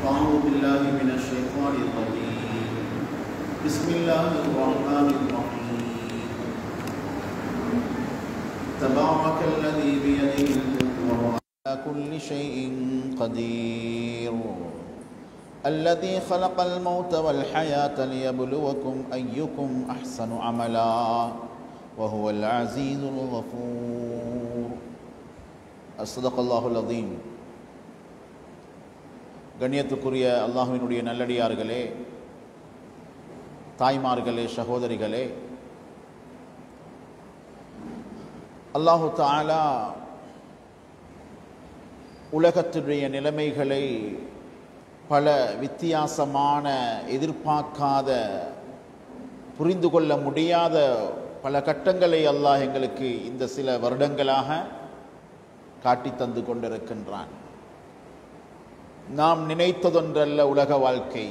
أعوذ بالله من الشيطان الرجيم بسم الله الرحمن الرحيم تبارك الذي بيده الملك وهو على كل شيء قدير الذي خلق الموت والحياة ليبلوكم أيكم أحسن عملا وهو العزيز الغفور أصدق الله العظيم கண்ணியத்துக்குரிய அல்லாஹுவினுடைய நல்லடியார்களே தாய்மார்களே சகோதரிகளே அல்லாஹு தாலா உலகத்துடைய நிலைமைகளை பல வித்தியாசமான எதிர்பார்க்காத புரிந்து கொள்ள முடியாத பல கட்டங்களை அல்லாஹ் எங்களுக்கு இந்த சில வருடங்களாக காட்டி தந்து கொண்டிருக்கின்றான் நாம் நினைத்ததொன்றல்ல உலக வாழ்க்கை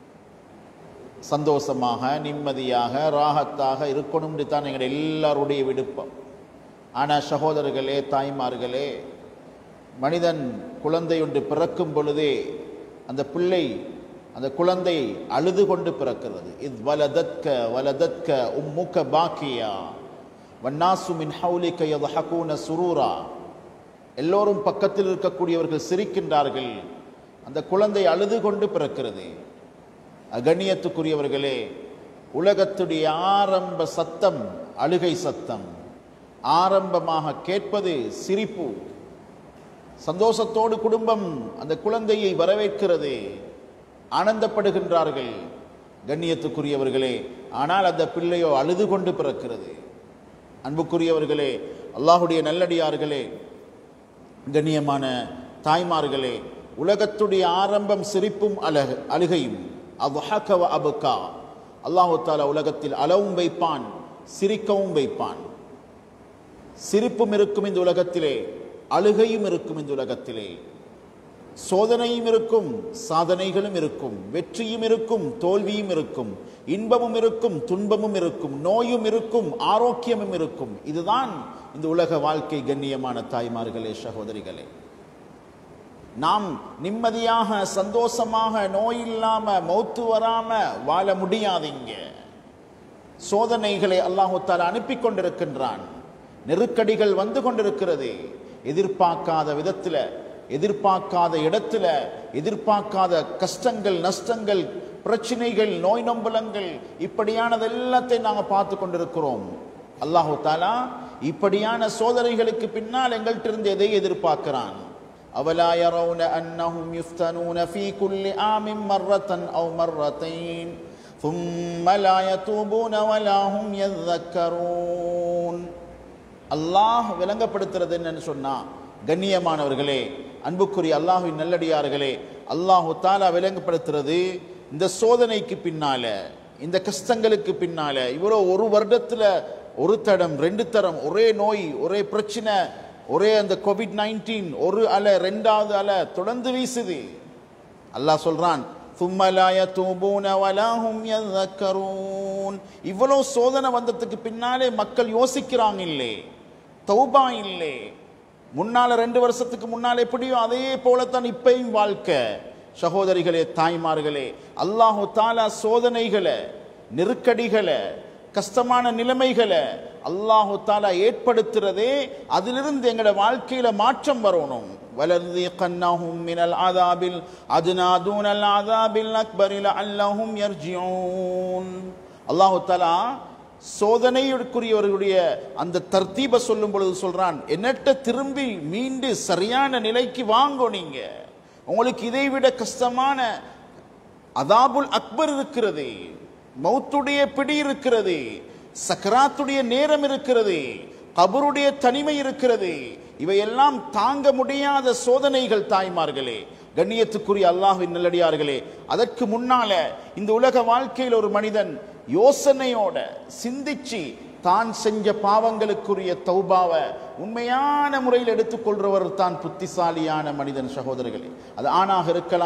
சந்தோஷமாக நிம்மதியாக ராகத்தாக இருக்கணும்னு தான் எங்கள் எல்லாருடைய விருப்பம் ஆனால் சகோதரர்களே தாய்மார்களே மனிதன் குழந்தை ஒன்று பிறக்கும் பொழுதே அந்த பிள்ளை அந்த குழந்தை அழுது கொண்டு பிறக்கிறது இது வலதத்க வலதத்க உம்முக்க பாக்கியா வன்னாசு மின் ஹவுலிக்க யதஹகூன சுரூரா எல்லோரும் பக்கத்தில் இருக்கக்கூடியவர்கள் சிரிக்கின்றார்கள் அந்த குழந்தை அழுது கொண்டு பிறக்கிறது அகண்ணியத்துக்குரியவர்களே உலகத்துடைய ஆரம்ப சத்தம் அழுகை சத்தம் ஆரம்பமாக கேட்பது சிரிப்பு சந்தோஷத்தோடு குடும்பம் அந்த குழந்தையை வரவேற்கிறது ஆனந்தப்படுகின்றார்கள் கண்ணியத்துக்குரியவர்களே ஆனால் அந்த பிள்ளையோ அழுது கொண்டு பிறக்கிறது அன்புக்குரியவர்களே அல்லாஹுடைய நல்லடியார்களே கண்ணியமான தாய்மார்களே உலகத்துடைய ஆரம்பம் சிரிப்பும் அழகு அழுகையும் அவ்வஹக்கவ அபுக்கா அல்லாஹு தாலா உலகத்தில் அளவும் வைப்பான் சிரிக்கவும் வைப்பான் சிரிப்பும் இருக்கும் இந்த உலகத்திலே அழுகையும் இருக்கும் இந்த உலகத்திலே சோதனையும் இருக்கும் சாதனைகளும் இருக்கும் வெற்றியும் இருக்கும் தோல்வியும் இருக்கும் இன்பமும் இருக்கும் துன்பமும் இருக்கும் நோயும் இருக்கும் ஆரோக்கியமும் இருக்கும் இதுதான் இந்த உலக வாழ்க்கை கண்ணியமான தாய்மார்களே சகோதரிகளே நாம் நிம்மதியாக சந்தோஷமாக நோய் இல்லாம மௌத்து வராம வாழ முடியாதீங்க சோதனைகளை அல்லாஹு தாலா அனுப்பி கொண்டிருக்கின்றான் நெருக்கடிகள் வந்து கொண்டிருக்கிறது எதிர்பார்க்காத விதத்தில் எதிர்பார்க்காத இடத்துல எதிர்பார்க்காத கஷ்டங்கள் நஷ்டங்கள் பிரச்சனைகள் நோய் நொம்பலங்கள் இப்படியானது எல்லாத்தையும் நாங்கள் பார்த்து கொண்டிருக்கிறோம் அல்லாஹு தாலா இப்படியான சோதனைகளுக்கு பின்னால் எங்கள்கிட்ட இருந்து எதை எதிர்பார்க்கிறான் أولا يرون أنهم يفتنون في كل عام مرة أو مرتين ثم لا يتوبون ولا هم يذكرون அல்லாஹ் விளங்கப்படுத்துறது என்னன்னு சொன்னா கண்ணியமானவர்களே அன்புக்குரிய அல்லாஹுவின் நல்லடியார்களே அல்லாஹு தாலா விளங்கப்படுத்துறது இந்த சோதனைக்கு பின்னால இந்த கஷ்டங்களுக்கு பின்னால இவரோ ஒரு வருடத்துல ஒரு தடம் ரெண்டு தரம் ஒரே நோய் ஒரே பிரச்சனை ஒரே அந்த கோவிட் நைன்டீன் ஒரு அலை ரெண்டாவது அலை தொடர்ந்து வீசுது அல்லாஹ் சொல்றான் இவ்வளவு சோதனை வந்ததுக்கு பின்னாலே மக்கள் யோசிக்கிறாங்க இல்லை தௌபா இல்லை முன்னால ரெண்டு வருஷத்துக்கு முன்னால எப்படியோ அதே போலத்தான் இப்பையும் வாழ்க்கை சகோதரிகளே தாய்மார்களே அல்லாஹு தாலா சோதனைகளை நெருக்கடிகளை கஷ்டமான நிலைமைகளை அல்லாஹு தாலா ஏற்படுத்துறதே அதிலிருந்து எங்களோட வாழ்க்கையில மாற்றம் வரணும் வலர்தி கண்ணாஹும் மினல் ஆதாபில் அதுனா தூனல் ஆதாபில் அக்பரில் அல்லாஹும் யர்ஜியூன் அல்லாஹு தாலா சோதனைக்குரியவர்களுடைய அந்த தர்த்தீப சொல்லும் பொழுது சொல்றான் என்னட்ட திரும்பி மீண்டு சரியான நிலைக்கு வாங்கோ நீங்க உங்களுக்கு இதை விட கஷ்டமான அதாபுல் அக்பர் இருக்கிறது மௌத்துடைய பிடி இருக்கிறது சக்கராத்துடைய நேரம் இருக்கிறது கபருடைய தனிமை இருக்கிறது இவையெல்லாம் தாங்க முடியாத சோதனைகள் தாய்மார்களே கண்ணியத்துக்குரிய அல்லாஹின் நல்லடியார்களே அதற்கு முன்னால இந்த உலக வாழ்க்கையில் ஒரு மனிதன் யோசனையோட சிந்திச்சு தான் செஞ்ச பாவங்களுக்குரிய தௌபாவை உண்மையான முறையில் எடுத்துக்கொள்றவர் தான் புத்திசாலியான மனிதன் சகோதரர்களே அது ஆணாக இருக்கலாம்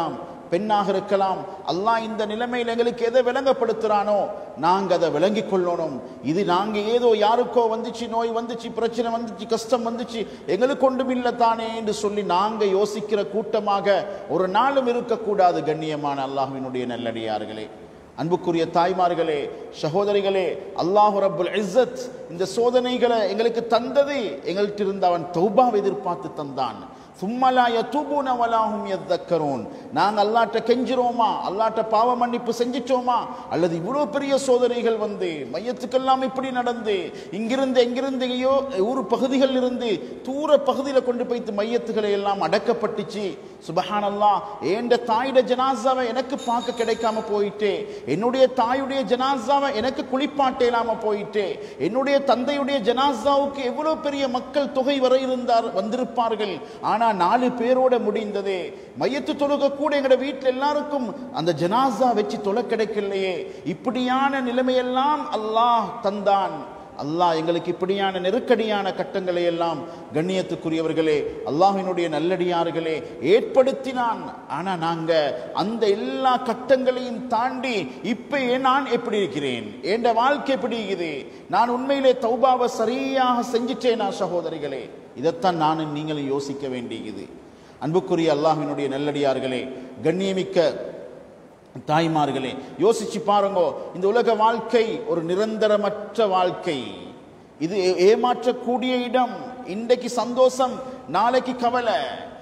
பெண்ணாக இருக்கலாம் அல்லாஹ் இந்த நிலைமையில் எங்களுக்கு எதை விளங்கப்படுத்துறானோ நாங்க அதை விளங்கிக் கொள்ளணும் இது நாங்க ஏதோ யாருக்கோ வந்துச்சு நோய் வந்துச்சு பிரச்சனை வந்துச்சு கஷ்டம் வந்துச்சு எங்களுக்கு ஒன்றும் இல்லை தானே என்று சொல்லி நாங்க யோசிக்கிற கூட்டமாக ஒரு நாளும் இருக்கக்கூடாது கண்ணியமான அல்லாஹ்வினுடைய நல்லடியார்களே அன்புக்குரிய தாய்மார்களே சகோதரிகளே அல்லாஹு ரப்புல் இஸ்ஸத் இந்த சோதனைகளை எங்களுக்கு தந்தது எங்கள்கிட்ட இருந்து அவன் தௌபாவை எதிர்பார்த்து தந்தான் சும்மலா யதூபூன வலாஹும் யத்தக்கரூன் நாங்க அல்லாட்ட கெஞ்சிரோமா அல்லாட்ட பாவ மன்னிப்பு செஞ்சிட்டோமா அல்லது இவ்வளோ பெரிய சோதனைகள் வந்து மையத்துக்கெல்லாம் இப்படி நடந்து இங்கிருந்து எங்கிருந்து எங்கேயோ ஊர் பகுதிகள் இருந்து தூர பகுதியில் கொண்டு போய்த்து மையத்துகளை எல்லாம் அடக்கப்பட்டுச்சு சுபஹானல்லா ஏண்ட தாயுட ஜனாசாவை எனக்கு பார்க்க கிடைக்காம போயிட்டே என்னுடைய தாயுடைய ஜனாசாவை எனக்கு குளிப்பாட்ட இல்லாம போயிட்டே என்னுடைய தந்தையுடைய ஜனாசாவுக்கு எவ்வளவு பெரிய மக்கள் தொகை வரை இருந்தார் வந்திருப்பார்கள் ஆனா நாலு பேரோட முடிந்ததே மையத்து தொழுக கூட எங்கட வீட்டில் எல்லாருக்கும் அந்த ஜனாசா வச்சு தொலை கிடைக்கலையே இப்படியான நிலைமையெல்லாம் அல்லாஹ் தந்தான் அல்லாஹ் எங்களுக்கு இப்படியான நெருக்கடியான கட்டங்களை எல்லாம் கண்ணியத்துக்குரியவர்களே அல்லாஹினுடைய நல்லடியார்களே ஏற்படுத்தினான் ஆனா நாங்க அந்த எல்லா கட்டங்களையும் தாண்டி இப்ப ஏன் நான் எப்படி இருக்கிறேன் என் வாழ்க்கை எப்படி இருக்குது நான் உண்மையிலே தௌபாவை சரியாக செஞ்சிட்டேனா சகோதரிகளே இதைத்தான் நானும் நீங்களும் யோசிக்க வேண்டியது அன்புக்குரிய அல்லாஹினுடைய நல்லடியார்களே கண்ணியமிக்க தாய்மார்களே யோசிச்சு பாருங்கோ இந்த உலக வாழ்க்கை ஒரு நிரந்தரமற்ற வாழ்க்கை இது ஏ- ஏமாற்றக்கூடிய இடம் இன்றைக்கு சந்தோஷம் நாளைக்கு கவலை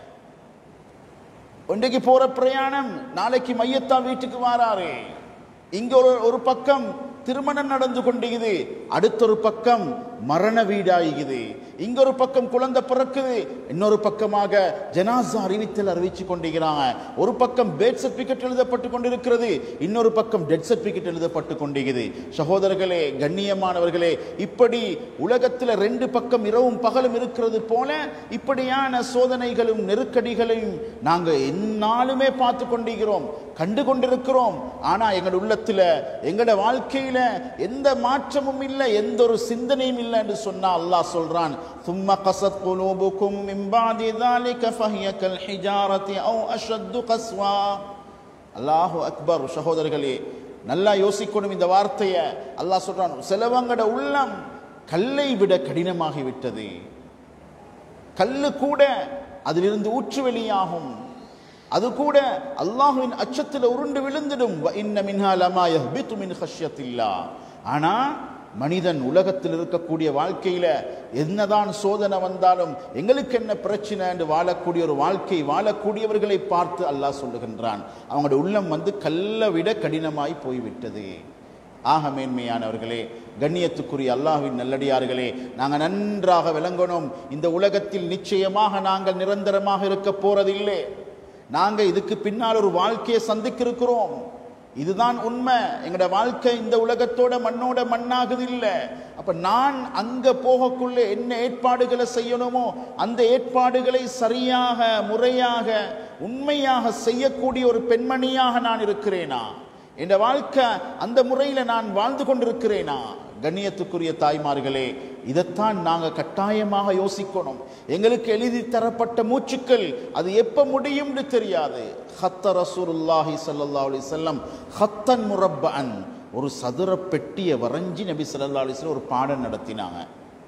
இன்றைக்கு போற பிரயாணம் நாளைக்கு மையத்தா வீட்டுக்கு வாராரு இங்க ஒரு ஒரு பக்கம் திருமணம் நடந்து கொண்டிருக்குது அடுத்தொரு பக்கம் மரண வீடாகுது இங்க ஒரு பக்கம் குழந்தை பிறக்குது இன்னொரு பக்கமாக ஜனாசா அறிவித்தல் அறிவிச்சு கொண்டிருக்கிறாங்க ஒரு பக்கம் பேட் சர்டிபிகேட் எழுதப்பட்டு கொண்டிருக்கிறது இன்னொரு பக்கம் டெட் சர்டிபிகேட் எழுதப்பட்டு கொண்டிருக்குது சகோதரர்களே கண்ணியமானவர்களே இப்படி உலகத்துல ரெண்டு பக்கம் இரவும் பகலும் இருக்கிறது போல இப்படியான சோதனைகளும் நெருக்கடிகளையும் நாங்க எந்நாளுமே பார்த்து கொண்டிருக்கிறோம் கண்டு கொண்டிருக்கிறோம் ஆனா எங்களோட உள்ளத்துல எங்களோட வாழ்க்கையில எந்த மாற்றமும் இல்லை எந்த ஒரு சிந்தனையும் இல்லை என்று சொன்னா அல்லாஹ் சொல்றான் ثم قست قلوبكم من بعد ذلك فهي كالحجارة أو أشد قسوة அல்லாஹு அக்பர் சகோதரர்களே நல்லா யோசிக்கணும் இந்த வார்த்தையை அல்லாஹ் சொல்றான் சிலவங்கட உள்ளம் கல்லை விட கடினமாகி விட்டது கல்லு கூட அதிலிருந்து ஊற்று வெளியாகும் அது கூட அல்லாஹுவின் அச்சத்தில் உருண்டு விழுந்திடும் வ இன்ன மின்ஹா லமா யஹ்பித்து மின் ஹஷ்யத்தில்லா ஆனா மனிதன் உலகத்தில் இருக்கக்கூடிய வாழ்க்கையில என்னதான் சோதனை வந்தாலும் எங்களுக்கு என்ன பிரச்சனை என்று வாழக்கூடிய ஒரு வாழ்க்கை வாழக்கூடியவர்களை பார்த்து அல்லாஹ் சொல்லுகின்றான் அவங்களோட உள்ளம் வந்து கல்லை விட கடினமாய் போய்விட்டது ஆக மேன்மையானவர்களே கண்ணியத்துக்குரிய அல்லாஹ்வின் நல்லடியார்களே நாங்கள் நன்றாக விளங்கணும் இந்த உலகத்தில் நிச்சயமாக நாங்கள் நிரந்தரமாக இருக்க போறதில்லை நாங்க இதுக்கு பின்னால் ஒரு வாழ்க்கையை சந்திக்க இருக்கிறோம் இதுதான் உண்மை எங்களோட வாழ்க்கை இந்த உலகத்தோட மண்ணோட மண்ணாகுது இல்லை அப்ப நான் அங்க போகக்குள்ள என்ன ஏற்பாடுகளை செய்யணுமோ அந்த ஏற்பாடுகளை சரியாக முறையாக உண்மையாக செய்யக்கூடிய ஒரு பெண்மணியாக நான் இருக்கிறேனா என் வாழ்க்கை அந்த முறையில் நான் வாழ்ந்து கொண்டிருக்கிறேனா கண்ணியத்துக்குரிய தாய்மார்களே இதைத்தான் நாங்கள் கட்டாயமாக யோசிக்கணும் எங்களுக்கு எழுதி தரப்பட்ட மூச்சுக்கள் அது எப்போ முடியும்னு தெரியாது ஹத்த ரசூலுல்லாஹி ஸல்லல்லாஹு அலைஹி வஸல்லம் ஹத்தன் முரப்பன் ஒரு சதுர பெட்டியை வரைஞ்சி நபி ஸல்லல்லாஹு அலைஹி வஸல்லம் ஒரு பாடம் நடத்தினாங்க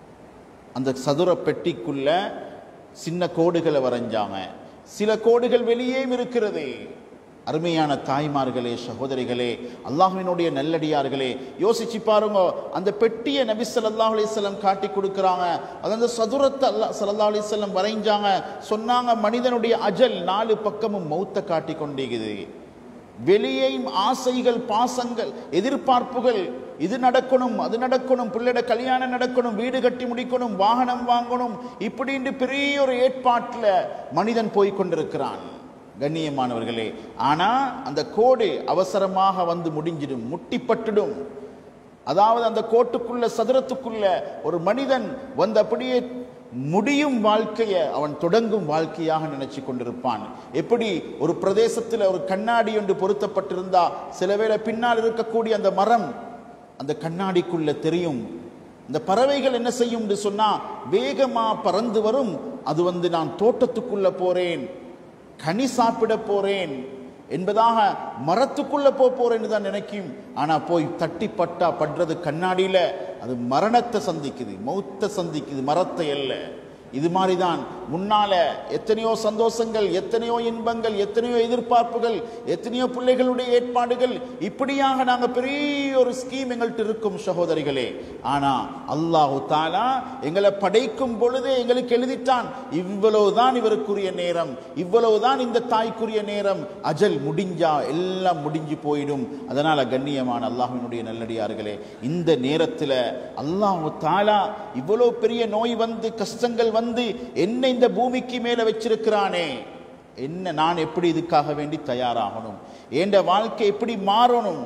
அந்த சதுர பெட்டிக்குள்ள சின்ன கோடுகளை வரைஞ்சாங்க சில கோடுகள் வெளியேயும் இருக்கிறது அருமையான தாய்மார்களே சகோதரிகளே அல்லாஹ்வினுடைய நல்லடியார்களே யோசிச்சு பாருங்க அந்த பெட்டியை நபி ஸல்லல்லாஹு அலைஹி வஸல்லம் காட்டி கொடுக்குறாங்க அது அந்த சதுரத்தை அல்லாஹ் ஸல்லல்லாஹு அலைஹி வஸல்லம் வரைஞ்சாங்க சொன்னாங்க மனிதனுடைய அஜல் நாலு பக்கமும் மௌத்தை காட்டி கொண்டிருக்குது வெளியேயும் ஆசைகள் பாசங்கள் எதிர்பார்ப்புகள் இது நடக்கணும் அது நடக்கணும் பிள்ளைட கல்யாணம் நடக்கணும் வீடு கட்டி முடிக்கணும் வாகனம் வாங்கணும் இப்படின்னு பெரிய ஒரு ஏற்பாட்டில் மனிதன் போய் கொண்டிருக்கிறான் கண்ணியமானவர்களே ஆனா அந்த கோடு அவசரமாக வந்து முடிஞ்சிடும் முட்டிப்பட்டுடும் அதாவது அந்த கோட்டுக்குள்ள சதுரத்துக்குள்ள ஒரு மனிதன் வந்து அப்படியே முடியும் வாழ்க்கையை அவன் தொடங்கும் வாழ்க்கையாக நினைச்சு கொண்டிருப்பான் எப்படி ஒரு பிரதேசத்தில் ஒரு கண்ணாடி ஒன்று பொருத்தப்பட்டிருந்தா சில வேளை பின்னால் இருக்கக்கூடிய அந்த மரம் அந்த கண்ணாடிக்குள்ள தெரியும் இந்த பறவைகள் என்ன செய்யும் என்று சொன்னா வேகமா பறந்து வரும் அது வந்து நான் தோட்டத்துக்குள்ள போறேன் கனி சாப்பிட போறேன் என்பதாக மரத்துக்குள்ள போ போறேன்னு தான் நினைக்கும் ஆனா போய் தட்டி பட்டா படுறது கண்ணாடியில அது மரணத்தை சந்திக்குது மௌத்தை சந்திக்குது மரத்தை அல்ல இது மாதிரி தான் முன்னால எத்தனையோ சந்தோஷங்கள் எத்தனையோ இன்பங்கள் எத்தனையோ எதிர்பார்ப்புகள் எத்தனையோ பிள்ளைகளுடைய ஏற்பாடுகள் இப்படியாக நாங்க பெரிய ஒரு ஸ்கீம் எங்கள்கிட்ட இருக்கும் சகோதரிகளே ஆனா அல்லாஹு தாலா எங்களை படைக்கும் பொழுதே எங்களுக்கு எழுதிட்டான் இவ்வளவுதான் இவருக்குரிய நேரம் இவ்வளவுதான் இந்த தாய்க்குரிய நேரம் அஜல் முடிஞ்சா எல்லாம் முடிஞ்சு போயிடும் அதனால கண்ணியமான அல்லாஹ்வினுடைய நல்லடியார்களே இந்த நேரத்தில் அல்லாஹு தாலா இவ்வளவு பெரிய நோய் வந்து கஷ்டங்கள் வந்து என்ன இந்த பூமிக்கு மேல வச்சிருக்கிறானே என்ன நான் எப்படி இதுக்காக வேண்டி தயாராகணும் என் வாழ்க்கை எப்படி மாறணும்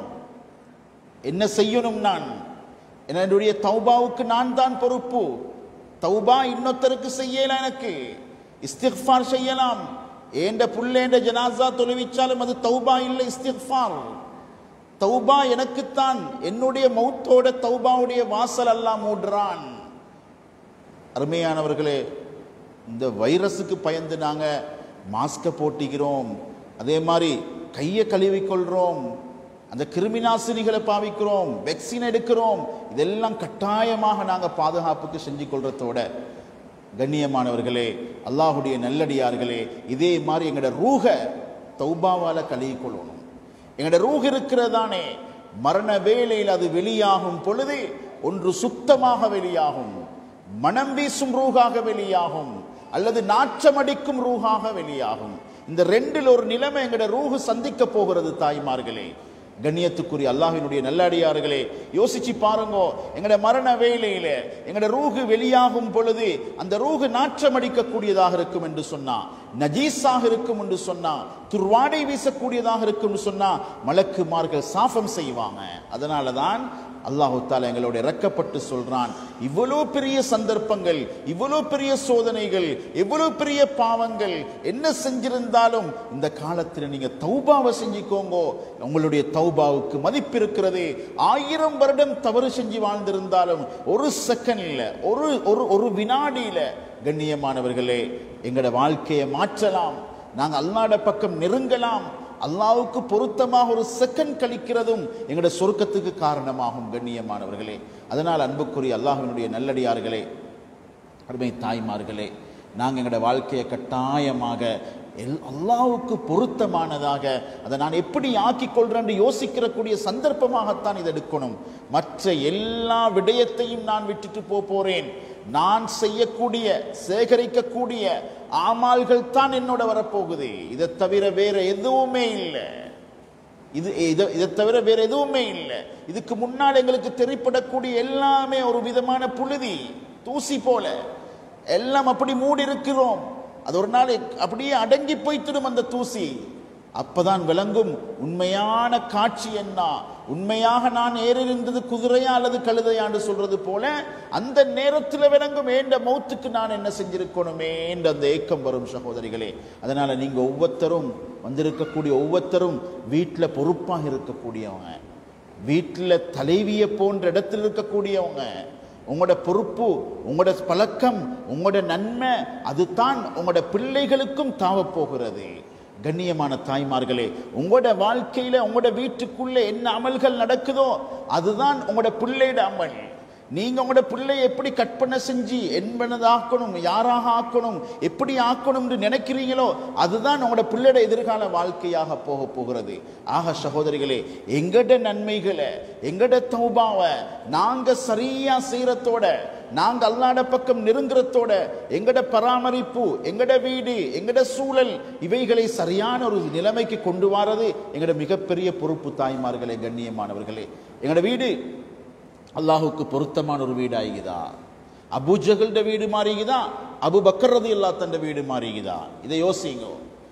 என்ன செய்யணும் நான் என்னுடைய தௌபாவுக்கு நான் தான் பொறுப்பு தௌபா இன்னொருத்தருக்கு செய்யலாம் எனக்கு இஸ்திக்ஃபார் செய்யலாம் ஏண்ட புள்ளேண்ட ஜனாசா தொழுவிச்சாலும் அது தௌபா இல்லை இஸ்திக்ஃபார் தௌபா எனக்குத்தான் என்னுடைய மௌத்தோட தௌபாவுடைய வாசல் எல்லாம் மூடுறான் அருமையானவர்களே இந்த வைரஸுக்கு பயந்து நாங்கள் மாஸ்கை போட்டிக்கிறோம் அதே மாதிரி கையை கழுவிக்கொள்கிறோம் அந்த கிருமிநாசினிகளை பாவிக்கிறோம் வெக்சின் எடுக்கிறோம் இதெல்லாம் கட்டாயமாக நாங்கள் பாதுகாப்புக்கு செஞ்சு கொள்றதோட கண்ணியமானவர்களே அல்லாஹுடைய நல்லடியார்களே இதே மாதிரி எங்களோட ரூக தௌபாவால கழுவிக் கொள்ளணும் எங்களோட ரூஹ் இருக்கிறதானே மரண வேளையில் அது வெளியாகும் பொழுது ஒன்று சுத்தமாக வெளியாகும் மனம் வீசும் ரூகாக வெளியாகும் அல்லது நாற்றமடிக்கும் ரூகாக வெளியாகும் இந்த ரெண்டில் ஒரு நிலைமை எங்கட ரூஹு சந்திக்க போகிறது தாய்மார்களே கண்ணியத்துக்குரிய அல்லாஹினுடைய நல்லடியார்களே யோசிச்சு பாருங்க எங்கட மரண வேலையில எங்கட ரூஹு வெளியாகும் பொழுது அந்த ரூஹு நாற்றமடிக்கக்கூடியதாக இருக்கும் என்று சொன்னா நஜீஸாக இருக்கும் என்று சொன்னா துர்வாடை வீசக்கூடியதாக இருக்கும் என்று சொன்னா மலக்குமார்கள் சாபம் செய்வாங்க அதனால தான் அல்லாஹு தாலா எங்களோட இறக்கப்பட்டு சொல்றான் இவ்வளோ பெரிய சந்தர்ப்பங்கள் இவ்வளோ பெரிய சோதனைகள் இவ்வளோ பெரிய பாவங்கள் என்ன செஞ்சிருந்தாலும் இந்த காலத்தில் நீங்க தௌபாவை செஞ்சுக்கோங்க உங்களுடைய தௌபாவுக்கு மதிப்பு இருக்கிறது ஆயிரம் வருடம் தவறு செஞ்சு வாழ்ந்திருந்தாலும் ஒரு செகண்ட்ல ஒரு ஒரு ஒரு வினாடியில கண்ணியமானவர்களே எங்களோட வாழ்க்கையை மாற்றலாம் நாங்கள் அல்லாட பக்கம் நெருங்கலாம் அல்லாவுக்கு பொருத்தமாக ஒரு செகண்ட் கழிக்கிறதும் எங்களோட சொர்க்கத்துக்கு காரணமாகும் கண்ணியமானவர்களே அதனால் அன்புக்குரிய அல்லாஹினுடைய நல்லடியார்களே அருமை தாய்மார்களே நாங்கள் எங்களோட வாழ்க்கையை கட்டாயமாக எல் அல்லாவுக்கு பொருத்தமானதாக அதை நான் எப்படி ஆக்கிக் கொள்றேன் யோசிக்கிறக்கூடிய சந்தர்ப்பமாகத்தான் இதை எடுக்கணும் மற்ற எல்லா விடயத்தையும் நான் விட்டுட்டு போக போறேன் நான் செய்யக்கூடிய சேகரிக்கக்கூடிய ஆமால்கள் தான் என்னோட வரப்போகுது இதை தவிர வேற எதுவுமே இல்லை இது இதை இதை தவிர வேற எதுவுமே இல்லை இதுக்கு முன்னால் எங்களுக்கு தெரிப்படக்கூடிய எல்லாமே ஒரு விதமான புழுதி தூசி போல எல்லாம் அப்படி மூடி இருக்கிறோம் அது ஒரு நாள் அப்படியே அடங்கி போய்த்திடும் அந்த தூசி அப்பதான் விளங்கும் உண்மையான காட்சி என்ன உண்மையாக நான் ஏறிருந்தது குதிரையா அல்லது கழுதையான்னு சொல்றது போல அந்த நேரத்தில் விளங்கும் ஏண்ட மௌத்துக்கு நான் என்ன செஞ்சிருக்கணுமே என்ற அந்த ஏக்கம் வரும் சகோதரிகளே அதனால நீங்க ஒவ்வொருத்தரும் வந்திருக்கக்கூடிய ஒவ்வொருத்தரும் வீட்டில் பொறுப்பாக இருக்கக்கூடியவங்க வீட்டில் தலைவியை போன்ற இடத்தில் இருக்கக்கூடியவங்க உங்களோட பொறுப்பு உங்களோட பழக்கம் உங்களோட நன்மை அதுதான் உங்களோட பிள்ளைகளுக்கும் தாவப்போகிறது கண்ணியமான தாய்மார்களே உங்களோட வாழ்க்கையில உங்களோட வீட்டுக்குள்ள என்ன அமல்கள் நடக்குதோ அதுதான் உங்களோட பிள்ளையோட அமல் நீங்க உங்களோட பிள்ளையை எப்படி கற்பனை செஞ்சு என்பனதாக்கணும் யாராக ஆக்கணும் எப்படி ஆக்கணும்னு நினைக்கிறீங்களோ அதுதான் உங்களோட பிள்ளையோட எதிர்கால வாழ்க்கையாக போக போகிறது ஆக சகோதரிகளே எங்கட நன்மைகளை எங்கட தௌபாவை நாங்க சரியா செய்யறதோட நாங்க அல்லாட பக்கம் நெருங்குறதோட எங்கட பராமரிப்பு எங்கட வீடு எங்கட சூழல் இவைகளை சரியான ஒரு நிலைமைக்கு கொண்டு வாரது எங்கட மிகப்பெரிய பொறுப்பு தாய்மார்களே கண்ணியமானவர்களே எங்கட வீடு அல்லாஹுக்கு பொருத்தமான ஒரு வீடு ஆகிதா அபுஜகல்ட வீடு மாறிக்குதா அபு பக்கரது இல்லா தண்ட வீடு மாறிக்குதா இதை யோசிங்க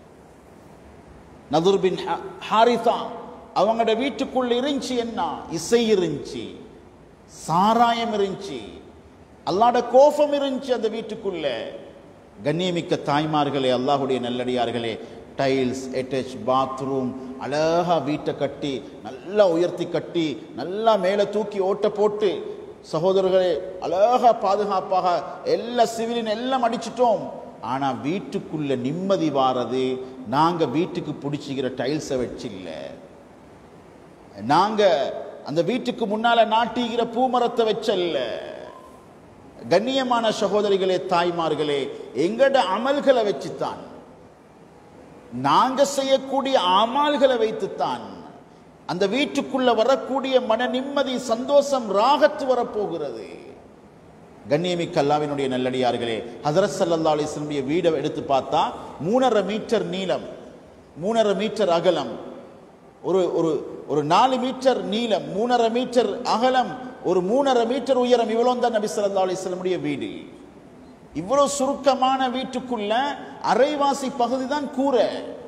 நதுர் பின் ஹாரிதா அவங்களோட வீட்டுக்குள்ள இருந்துச்சு என்ன இசை இருந்துச்சு சாராயம் இருந்துச்சு அல்லாட கோபம் இருந்துச்சு அந்த வீட்டுக்குள்ள கண்ணியமிக்க தாய்மார்களே அல்லாஹுடைய நல்லடியார்களே டைல்ஸ் அட்டாச் பாத்ரூம் அழகா வீட்டை கட்டி நல்லா உயர்த்தி கட்டி நல்லா மேலே தூக்கி ஓட்ட போட்டு சகோதரர்களே அழகா பாதுகாப்பாக எல்லா சிவிலின் எல்லாம் அடிச்சிட்டோம் ஆனா வீட்டுக்குள்ள நிம்மதி வாரது நாங்க வீட்டுக்கு பிடிச்சிக்கிற டைல்ஸை வச்சு இல்ல நாங்க அந்த வீட்டுக்கு முன்னால நாட்டிக்கிற பூமரத்தை வச்சல்ல கண்ணியமான சகோதரிகளே தாய்மார்களே எங்கட அமல்களை வச்சுத்தான் நாங்க செய்யக்கூடிய அமல்களை வைத்துத்தான் அந்த வீட்டுக்குள்ள வரக்கூடிய மன நிம்மதி சந்தோஷம் ராகத்து வரப்போகிறது கண்ணியமிக்க அல்லாவினுடைய நல்லடியார்களே ஹதரத் சல்லா அலிஸ்லமுடைய வீடை எடுத்து பார்த்தா மூணரை மீட்டர் நீளம் மூணரை மீட்டர் அகலம் ஒரு ஒரு ஒரு நாலு மீட்டர் நீளம் மூணரை மீட்டர் அகலம் ஒரு மூணரை மீட்டர் உயரம் இவ்வளவு தான் நபி ஸல்லல்லாஹு அலைஹி வஸல்லமுடைய வீடு இவ்வளவு சுருக்கமான வீட்டுக்குள்ள அரைவாசி பகுதி தான் கூரை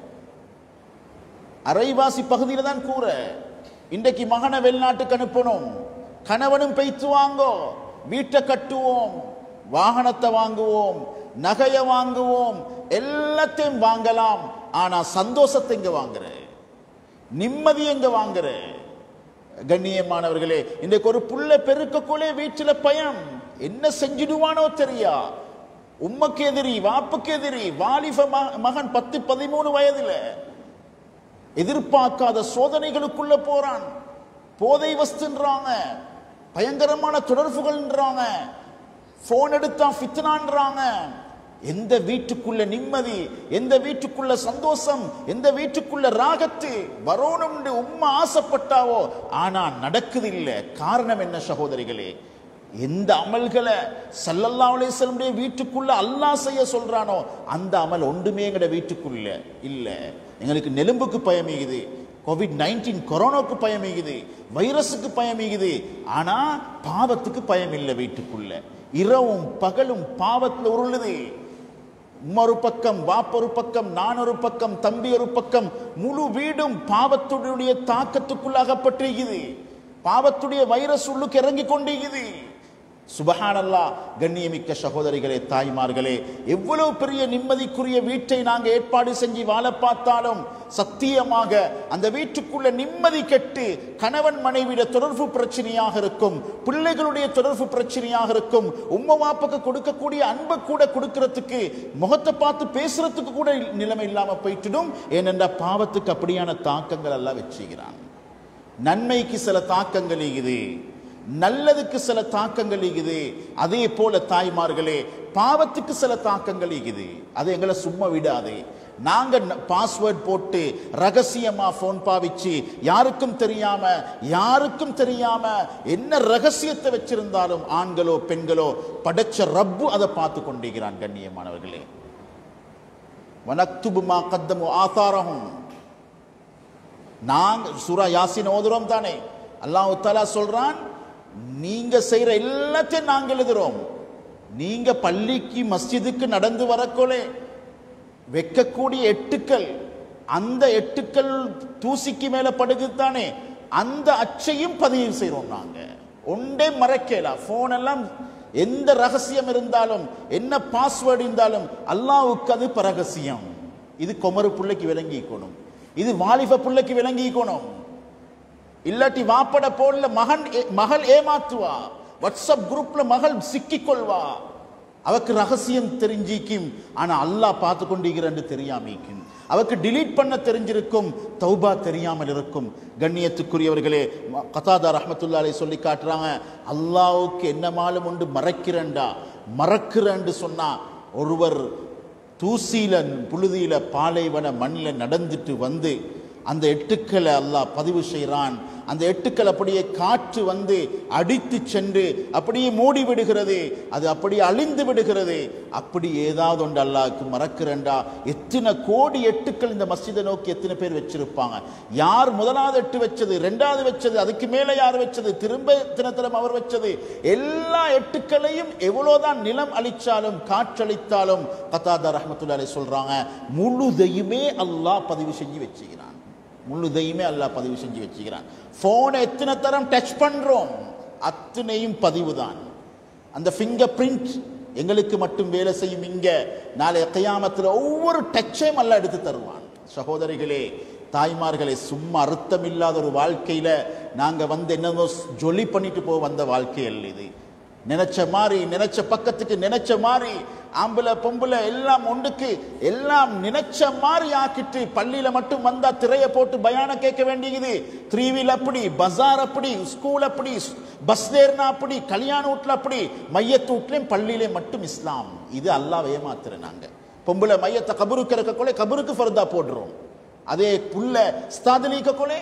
அரைவாசி பகுதியில தான் கூரை இன்றைக்கு மகனை வெளிநாட்டுக்கு அனுப்பணும் கணவனும் பெய்த்து வாங்கோ வீட்டை கட்டுவோம் வாகனத்தை வாங்குவோம் நகையை வாங்குவோம் எல்லாத்தையும் வாங்கலாம் ஆனா சந்தோஷத்தை இங்க வாங்குற நிம்மதி எங்க வாங்குற கண்ணியமானவர்களே இன்றைக்கு ஒரு புள்ள பெருக்கக்குள்ளே வீட்டுல பயம் என்ன செஞ்சிடுவானோ தெரியா உம்மக்கு எதிரி வாப்புக்கு எதிரி வாலிப ம- மகன் பத்து பதிமூணு வயதுல எதிர்பார்க்காத சோதனைகளுக்குள்ள போறான் போதை வஸ்துன்றாங்க பயங்கரமான தொடர்புகள்ன்றாங்க போன் எடுத்தா ஃபித்னான்றாங்க எந்த வீட்டுக்குள்ள நிம்மதி எந்த வீட்டுக்குள்ள சந்தோஷம் எந்த வீட்டுக்குள்ள ராகத்து வரணும்னு உம்மா ஆசைப்பட்டாவோ ஆனா நடக்குது இல்ல காரணம் என்ன சகோதரிகளே எந்த அமல்களை சல்லல்லா அலைஹிஸ்ஸலமுடைய வீட்டுக்குள்ள அல்லாஹ் செய்ய சொல்றானோ அந்த அமல் ஒன்றுமே எங்கட வீட்டுக்குள்ள இல்ல எங்களுக்கு நெலும்புக்கு பயமிகுது கோவிட் நைன்டீன் கொரோனாவுக்கு பயமிகுது வைரஸுக்கு பயமிகுது ஆனா பாவத்துக்கு பயம் இல்லை வீட்டுக்குள்ள இரவும் பகலும் பாவத்துல உருளுது உம்மா ஒரு பக்கம் வாப்ப ஒரு பக்கம் நான் ஒரு பக்கம் தம்பி ஒரு பக்கம் முழு வீடும் பாவத்துடைய தாக்கத்துக்குள் அகப்பட்டிருக்குது பாவத்துடைய வைரஸ் உள்ளுக்கு இறங்கி கொண்டிருக்குது சுபஹானல்லா கண்ணியமிக்க சகோதரிகளே தாய்மார்களே எவ்வளவு பெரிய நிம்மதிக்குரிய வீட்டை நாங்க ஏற்பாடு செஞ்சு வாழ பார்த்தாலும் சத்தியமாக அந்த வீட்டுக்குள்ள நிம்மதி கெட்டு கணவன் மனைவியுடைய தொடர்பு பிரச்சனையாக இருக்கும் பிள்ளைகளுடைய தொடர்பு பிரச்சனையாக இருக்கும் உம்ம வாப்புக்கு கொடுக்கக்கூடிய அன்பை கூட கொடுக்கறதுக்கு முகத்தை பார்த்து பேசுறதுக்கு கூட நிலைமை இல்லாம போயிட்டுடும் ஏனென்ற பாவத்துக்கு அப்படியான தாக்கங்கள் எல்லாம் வச்சுக்கிறான் நன்மைக்கு சில தாக்கங்கள் இருக்குது நல்லதுக்கு சில தாக்கங்கள் இருக்குது அதே போல தாய்மார்களே பாவத்துக்கு சில தாக்கங்கள் இருக்குது அது எங்களை சும்மா விடாது நாங்க பாஸ்வேர்ட் போட்டு ரகசியமா போன் பாவிச்சு யாருக்கும் தெரியாம யாருக்கும் தெரியாம என்ன ரகசியத்தை வச்சிருந்தாலும் ஆண்களோ பெண்களோ படைச்ச ரப்பு அதை பார்த்து கொண்டிருக்கிறான் கண்ணியமானவர்களே வனக்துபு மா கத்தமு ஆதாரஹும் நாங்க சூரா யாசின் ஓதுறோம் தானே அல்லாஹ் தஆலா சொல்றான் நீங்க செய்யற எல்லாத்தையும் நாங்க எழுதுறோம் நீங்க பள்ளிக்கு மஸ்ஜிதுக்கு நடந்து வரக்கோலே வைக்கக்கூடிய எட்டுக்கள் அந்த எட்டுக்கள் தூசிக்கு மேல படுகுதானே அந்த அச்சையும் பதிவு செய்றோம் நாங்க ஒன்றே மறைக்கலாம் போன் எல்லாம் எந்த ரகசியம் இருந்தாலும் என்ன பாஸ்வேர்டு இருந்தாலும் அல்லாஹ்வுக்கு அது பரகசியம் இது கொமரு பிள்ளைக்கு விளங்கிக்கணும் இது வாலிப பிள்ளைக்கு விளங்கிக்கணும் இல்லாட்டி வாப்பட போன்ல மகன் ஏ- மகள் ஏமாத்துவா வாட்ஸ்அப் குரூப்ல மகள் சிக்கிக் கொள்வா அவக்கு ரகசியம் தெரிஞ்சிக்கும் ஆனா அல்லாஹ் பார்த்து கொண்டிருக்கிறன்னு தெரியாமிக்கும் அவக்கு delete பண்ண தெரிஞ்சிருக்கும் தௌபா தெரியாமல் இருக்கும் கண்ணியத்துக்குரியவர்களே ம- கதாதா ரஹ்மத்துல்லாஹி அலைஹி சொல்லி காட்டுறாங்க அல்லாஹ்வுக்கு என்ன மாலும் உண்டு மறைக்கிறேன்டா மறக்கிறேன்னு சொன்னா ஒருவர் தூசியில புழுதியில பாலைவன மண்ணில் நடந்துட்டு வந்து அந்த எட்டுக்களை அல்லாஹ் பதிவு செய்கிறான் அந்த எட்டுக்கள் அப்படியே காற்று வந்து அடித்து சென்று அப்படியே மூடி விடுகிறது அது அப்படியே அழிந்து விடுகிறது அப்படி ஏதாவது ஒன்று அல்லாஹ்க்கு மறக்கிறேன்டா எத்தனை கோடி எட்டுக்கள் இந்த மஸ்ஜிதை நோக்கி எத்தனை பேர் வச்சிருப்பாங்க யார் முதலாவது எட்டு வச்சது ரெண்டாவது வச்சது அதுக்கு மேலே யார் வச்சது திரும்ப தினத்திலும் அவர் வச்சது எல்லா எட்டுக்களையும் எவ்வளவுதான் நிலம் அளிச்சாலும் காற்றளித்தாலும் கத்தாதா ரஹமத்துல்லாஹி சொல்றாங்க முழுதையுமே அல்லாஹ் பதிவு செஞ்சு வச்சுக்கிறான் முழுதையுமே அல்லாஹ் பதிவு செஞ்சு வச்சுக்கிறான் போனை எத்தனை தரம் டச் பண்றோம் அத்தனையும் பதிவு தான் அந்த ஃபிங்கர் பிரிண்ட் எங்களுக்கு மட்டும் வேலை செய்யும் இங்க நாளை கியாமத்தில் ஒவ்வொரு டச்சையும் அல்லாஹ் எடுத்து தருவான் சகோதரிகளே தாய்மார்களே சும்மா அர்த்தம் இல்லாத ஒரு வாழ்க்கையில நாங்க வந்து என்னமோ ஜொலி பண்ணிட்டு போக வந்த வாழ்க்கை அல்ல இது நினைச்ச மாதிரி நினைச்ச பக்கத்துக்கு நினைச்ச மாதிரி ஆம்பளை பொம்பளை எல்லாம் ஒன்றுக்கு எல்லாம் நினைச்ச மாதிரி ஆக்கிட்டு பள்ளியில மட்டும் வந்தா திரைய போட்டு பயான கேட்க வேண்டியது த்ரீவில் அப்படி பஜார் அப்படி ஸ்கூல் அப்படி பஸ் ஏறினா அப்படி கல்யாண வீட்டுல அப்படி மையத்து வீட்லயும் பள்ளியிலே மட்டும் இஸ்லாம் இது அல்லாஹ் ஏமாத்துற நாங்க பொம்பளை மையத்தை கபருக்கு இருக்க கொலை கபருக்கு ஃபர்தா போடுறோம் அதே புல்ல ஸ்தாதலிக்க கொலை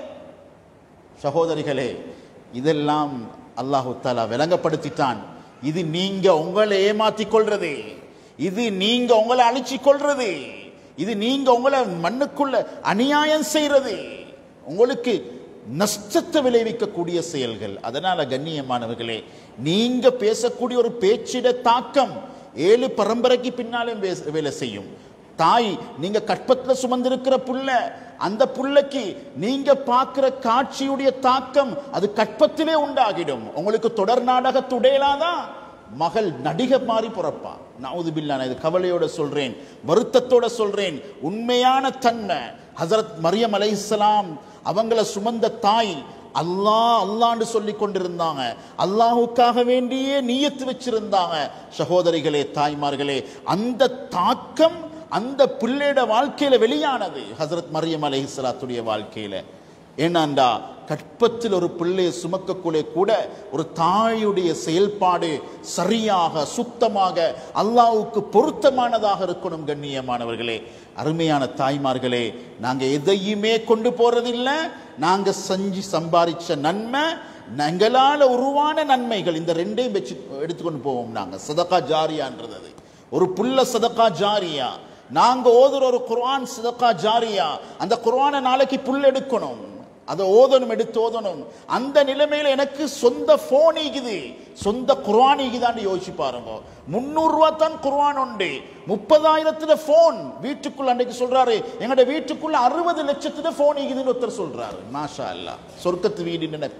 சகோதரிகளே இதெல்லாம் அல்லாஹு தாலா விளங்கப்படுத்திட்டான் இது நீங்க உங்களை ஏமாத்திக் கொள்றது இது நீங்க உங்களை அழிச்சிக் கொள்றது இது நீங்க உங்களை மண்ணுக்குள்ள அநியாயம் செய்யறது உங்களுக்கு நஷ்டத்தை விளைவிக்கக்கூடிய செயல்கள் அதனால கண்ணியமானவர்களே நீங்க பேசக்கூடிய ஒரு பேச்சிட தாக்கம் ஏழு பரம்பரைக்கு பின்னாலும் வே- வேலை செய்யும் தாய் நீங்க கற்பத்துல சுமந்திருக்கிற புள்ள அந்த புள்ளைக்கு நீங்க பார்க்கிற காட்சியுடைய தாக்கம் அது கற்பத்திலே உண்டாகிடும் உங்களுக்கு தொடர் நாடக துடையலாதான் மகள் நடிகை மாறி பிறப்பா நவுது நான் இது கவலையோட சொல்றேன் வருத்தத்தோட சொல்றேன் உண்மையான தன்மை ஹசரத் மரியம் அலைஹிஸ்ஸலாம் அவங்கள சுமந்த தாய் அல்லாஹ் அல்லான்னு சொல்லி கொண்டிருந்தாங்க அல்லாஹுக்காக வேண்டியே நியத்து வச்சிருந்தாங்க சகோதரிகளே தாய்மார்களே அந்த தாக்கம் அந்த பிள்ளையோட வாழ்க்கையில வெளியானது ஹசரத் மரியம் அலைஹிஸ்ஸலாத்துடைய வாழ்க்கையில ஏனாண்டா கற்பத்தில் ஒரு பிள்ளையை சுமக்கக்குள்ளே கூட ஒரு தாயுடைய செயல்பாடு சரியாக சுத்தமாக அல்லாஹ்வுக்கு பொருத்தமானதாக இருக்கணும் கண்ணியமானவர்களே அருமையான தாய்மார்களே நாங்க எதையுமே கொண்டு போறதில்ல நாங்க செஞ்சு சம்பாதிச்ச நன்மை எங்களால உருவான நன்மைகள் இந்த ரெண்டையும் வச்சு எடுத்துக்கொண்டு போவோம் நாங்க சதகா ஜாரியான்றது அது ஒரு புல்ல சதகா ஜாரியா நாங்க ஓதுற ஒரு குர்ஆன் சதகா ஜாரியா அந்த குர்ஆனை நாளைக்கு புல் எடுக்கணும் அதை ஓதணும் எடுத்து ஓதணும் அந்த நிலைமையில எனக்கு சொந்த போன் ஈகுது சொந்த குர்ஆன் ஈகுதான்னு யோசிச்சு பாருங்க முன்னூறு ரூபா தான் குர்ஆன் உண்டு முப்பதாயிரத்துல போன் வீட்டுக்குள்ள அன்னைக்கு சொல்றாரு எங்கட வீட்டுக்குள்ள அறுபது லட்சத்துல போன் ஈகுதுன்னு ஒருத்தர் சொல்றாரு மாஷா அல்லாஹ் சொர்க்கத்து வீடு நினைப்பு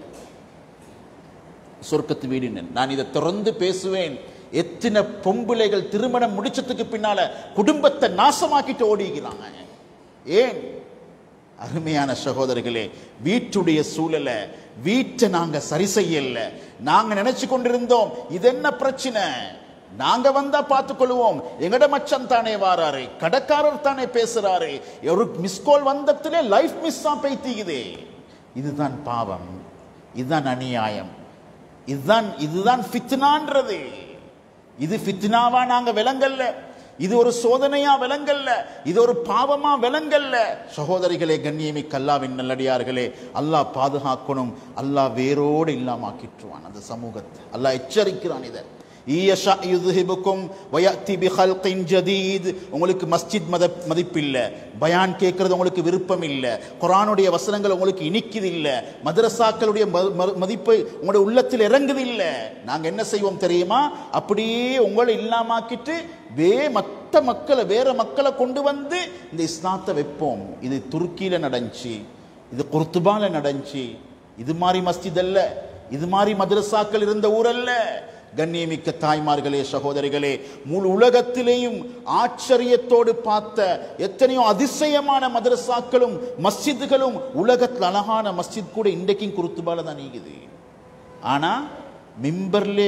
சொர்க்கத்து வீடு நான் இதை திறந்து பேசுவேன் எத்தனை பொம்புளைகள் திருமணம் முடிச்சதுக்கு பின்னால குடும்பத்தை நாசமாக்கிட்டு ஓடிக்கிறாங்க ஏன் அருமையான சகோதரர்களே வீட்டுடைய சூழலை வீட்டை நாங்க சரி செய்யல நாங்க நினைச்சு கொண்டிருந்தோம் இது என்ன பிரச்சனை நாங்க வந்தா பார்த்துக்கொள்வோம் எங்கட மச்சன் தானே வாராரு கடைக்காரர் தானே பேசுறாரு ஒரு மிஸ்கால் வந்தத்திலே லைஃப் மிஸ் தான் பைத்திக்குதே இதுதான் பாவம் இதுதான் அநியாயம் இதுதான் இதுதான் ஃபித்னான்றது இது ஃபித்னாவா நாங்க விலங்கல்ல இது ஒரு சோதனையா விலங்கல்ல இது ஒரு பாவமா விலங்கல்ல சகோதரிகளே கண்ணியமிக்க அல்லாவின் நல்லடியார்களே அல்லாஹ் பாதுகாக்கணும் அல்லாஹ் வேரோடு இல்லாமாக்கிட்டுருவான் அந்த சமூகத்தை அல்லாஹ் எச்சரிக்கிறான் இதை ஈயஷா யுதுஹிபுக்கும் வயத்தி பிஹல்கின் ஜதீத் உங்களுக்கு மஸ்ஜித் மத மதிப்பில்லை பயான் கேட்கறது உங்களுக்கு விருப்பம் இல்லை குரானுடைய வசனங்கள் உங்களுக்கு இனிக்குது இல்லை மதரசாக்களுடைய ம- ம- மதிப்பு உங்களுடைய உள்ளத்தில் இறங்குது இல்லை நாங்க என்ன செய்வோம் தெரியுமா அப்படியே உங்களை இல்லாமாக்கிட்டு வே மற்ற மக்களை வேற மக்களை கொண்டு வந்து இந்த இஸ்லாத்தை வைப்போம் இது துருக்கியில நடந்துச்சு இது குர்துபால நடந்துச்சு இது மாதிரி மஸ்ஜித் அல்ல இது மாதிரி மதரசாக்கள் இருந்த ஊரல்ல கண்ணியமிக்க தாய்மார்களே சகோதரிகளே முழு உலகத்திலேயும் ஆச்சரியத்தோடு பார்த்த எத்தனையோ அதிசயமான மதரசாக்களும் மஸ்ஜிதுகளும் உலகத்தில் அழகான மஸ்ஜித் கூட இன்றைக்கும் குருத்துபால தான் நீக்குது ஆனா மிம்பர்லே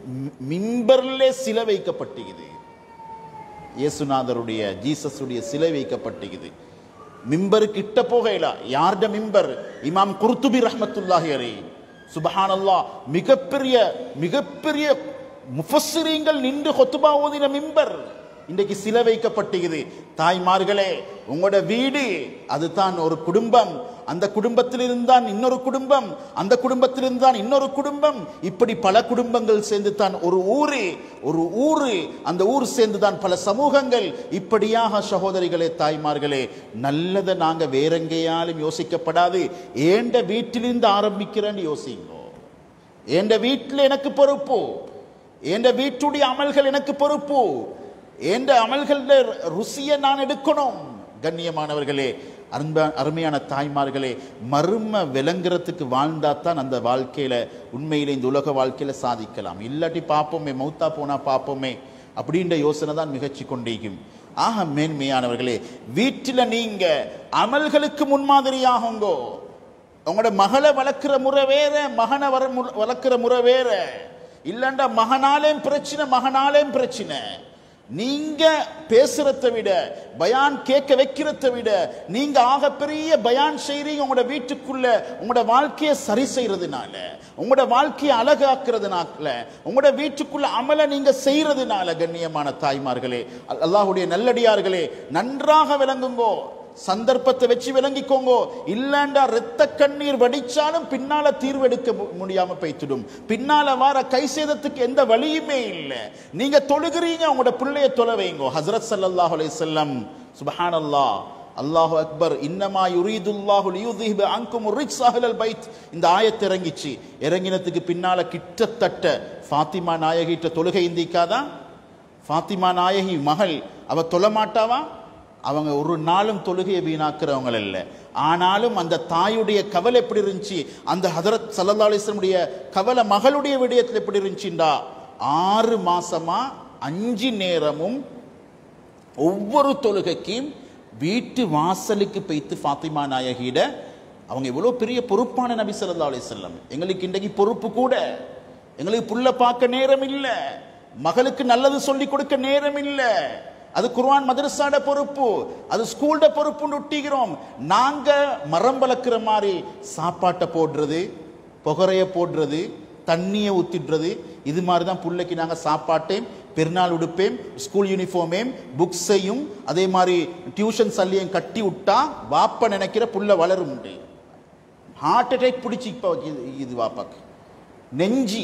மிம்பர்லே சிலை வைக்கப்பட்டிருக்குது இயேசுநாதருடைய ஜீசஸுடைய சிலை வைக்கப்பட்டிருக்குது மிம்பரு கிட்ட போகையில யார்ட மிம்பர் இமாம் குர்துபி ரஹ்மத்துல்லாஹி அலை சுபஹானல்லாஹ் மிகப்பெரிய மிகப்பெரிய முஃபஸ்ஸிரீங்கள் நின்று கொத்துபா ஓதின மிம்பர் இன்றைக்கு சிலை வைக்கப்பட்டிருக்குது தாய்மார்களே உங்களோட வீடு அதுதான் ஒரு குடும்பம் அந்த குடும்பத்திலிருந்து தான் இன்னொரு குடும்பம் அந்த குடும்பத்திலிருந்து தான் இன்னொரு குடும்பம் இப்படி பல குடும்பங்கள் சேர்ந்து தான் ஒரு ஊரு ஒரு ஊரு அந்த ஊர் சேர்ந்து தான் பல சமூகங்கள் இப்படியாக சகோதரிகளே தாய்மார்களே நல்லதை நாங்க வேற எங்கேயாலும் யோசிக்கப்படாது ஏண்ட வீட்டிலிருந்து ஆரம்பிக்கிறேன்னு யோசிங்கோ என் வீட்டில் எனக்கு பொறுப்பு என் வீட்டுடைய அமல்கள் எனக்கு பொறுப்பு என் அமல்கள ருசியை நான் எடுக்கணும் கண்ணியமானவர்களே அன்ப அருமையான தாய்மார்களே மர்ம விளங்குறதுக்கு வாழ்ந்தா தான் அந்த வாழ்க்கையில உண்மையிலே இந்த உலக வாழ்க்கையில சாதிக்கலாம் இல்லாட்டி பார்ப்போமே மௌத்தா போனா பார்ப்போமே அப்படின்ற யோசனை தான் மிகச்சி கொண்டிருக்கும் ஆக மேன்மையானவர்களே வீட்டில் நீங்க அமல்களுக்கு முன்மாதிரியாகுங்கோ உங்களோட மகளை வளர்க்கிற முறை வேற மகனை வர மு- வளர்க்கிற முறை வேற இல்லண்டா மகனாலேயும் பிரச்சனை மகனாலேயும் பிரச்சனை நீங்க பேசுறத விட பயான் கேட்க வைக்கிறத விட நீங்க ஆகப்பெரிய பயான் செய்றீங்க உங்களோட வீட்டுக்குள்ள உங்களோட வாழ்க்கையை சரி செய்யறதுனால உங்களோட வாழ்க்கையை அழகாக்குறதுனால உங்களோட வீட்டுக்குள்ள அமல நீங்க செய்யறதுனால கண்ணியமான தாய்மார்களே அல்- அல்லாஹ்வுடைய நல்லடியார்களே நன்றாக விளங்குங்கோ சந்தர்ப்பத்தை வச்சு விளங்கிக்கோங்க இல்லண்டா ரத்த கண்ணீர் வடிச்சாலும் பின்னால தீர்வு எடுக்க மு- முடியாம போய்த்திடும் பின்னால வார கை சேதத்துக்கு எந்த வழியுமே இல்லை நீங்க தொழுகிறீங்க உங்களோட பிள்ளைய தொலை வைங்க ஹசரத் ஸல்லல்லாஹு அலைஹி வஸல்லம் சுப்ஹானல்லாஹ் அல்லாஹு அக்பர் இன்னமா யுரீதுல்லாஹு லியுذஹிப அன்கும் ரிஜ்ஸ அஹ்லல் பைத் இந்த ஆயத்து இறங்கிச்சு இறங்கினதுக்கு பின்னால கிட்டத்தட்ட ஃபாத்திமா நாயகிட்ட தொழுகை இந்திக்காதா ஃபாத்திமா நாயகி மகள் அவ தொழ மாட்டாவா அவங்க ஒரு நாளும் தொழுகையை வீணாக்குறவங்க இல்லை ஆனாலும் அந்த தாயுடைய கவலை எப்படி இருந்துச்சு அந்த ஹதரத் சல்லா அலிஸ்லமுடைய கவலை மகளுடைய விடயத்தில் எப்படி இருந்துச்சுண்டா ஆறு மாசமா அஞ்சு நேரமும் ஒவ்வொரு தொழுகைக்கும் வீட்டு வாசலுக்கு போய்த்து ஃபாத்திமா நாயகியிட அவங்க எவ்வளவு பெரிய பொறுப்பான நபி ஸல்லல்லாஹு அலைஹி வஸல்லம் எங்களுக்கு இன்றைக்கு பொறுப்பு கூட எங்களுக்கு புள்ள பார்க்க நேரம் இல்ல மகளுக்கு நல்லது சொல்லி கொடுக்க நேரம் இல்ல அது குர்ஆன் மதரசாட பொறுப்பு அது ஸ்கூல்ட பொறுப்புன்னு ஒட்டிக்கிறோம் நாங்க மரம் வளர்க்குற மாதிரி சாப்பாட்டை போடுறது புகரைய போடுறது தண்ணியை ஊத்திடுறது இது மாதிரி தான் புள்ளைக்கு நாங்கள் சாப்பாட்டையும் பெருநாள் உடுப்பையும் ஸ்கூல் யூனிஃபார்மையும் புக்ஸையும் அதே மாதிரி டியூஷன் சல்லியும் கட்டி விட்டா வாப்ப நினைக்கிற புள்ள வளரும் ஹார்ட் அட்டாக் பிடிச்சி இப்போ இது இது வாப்பாக்கு நெஞ்சி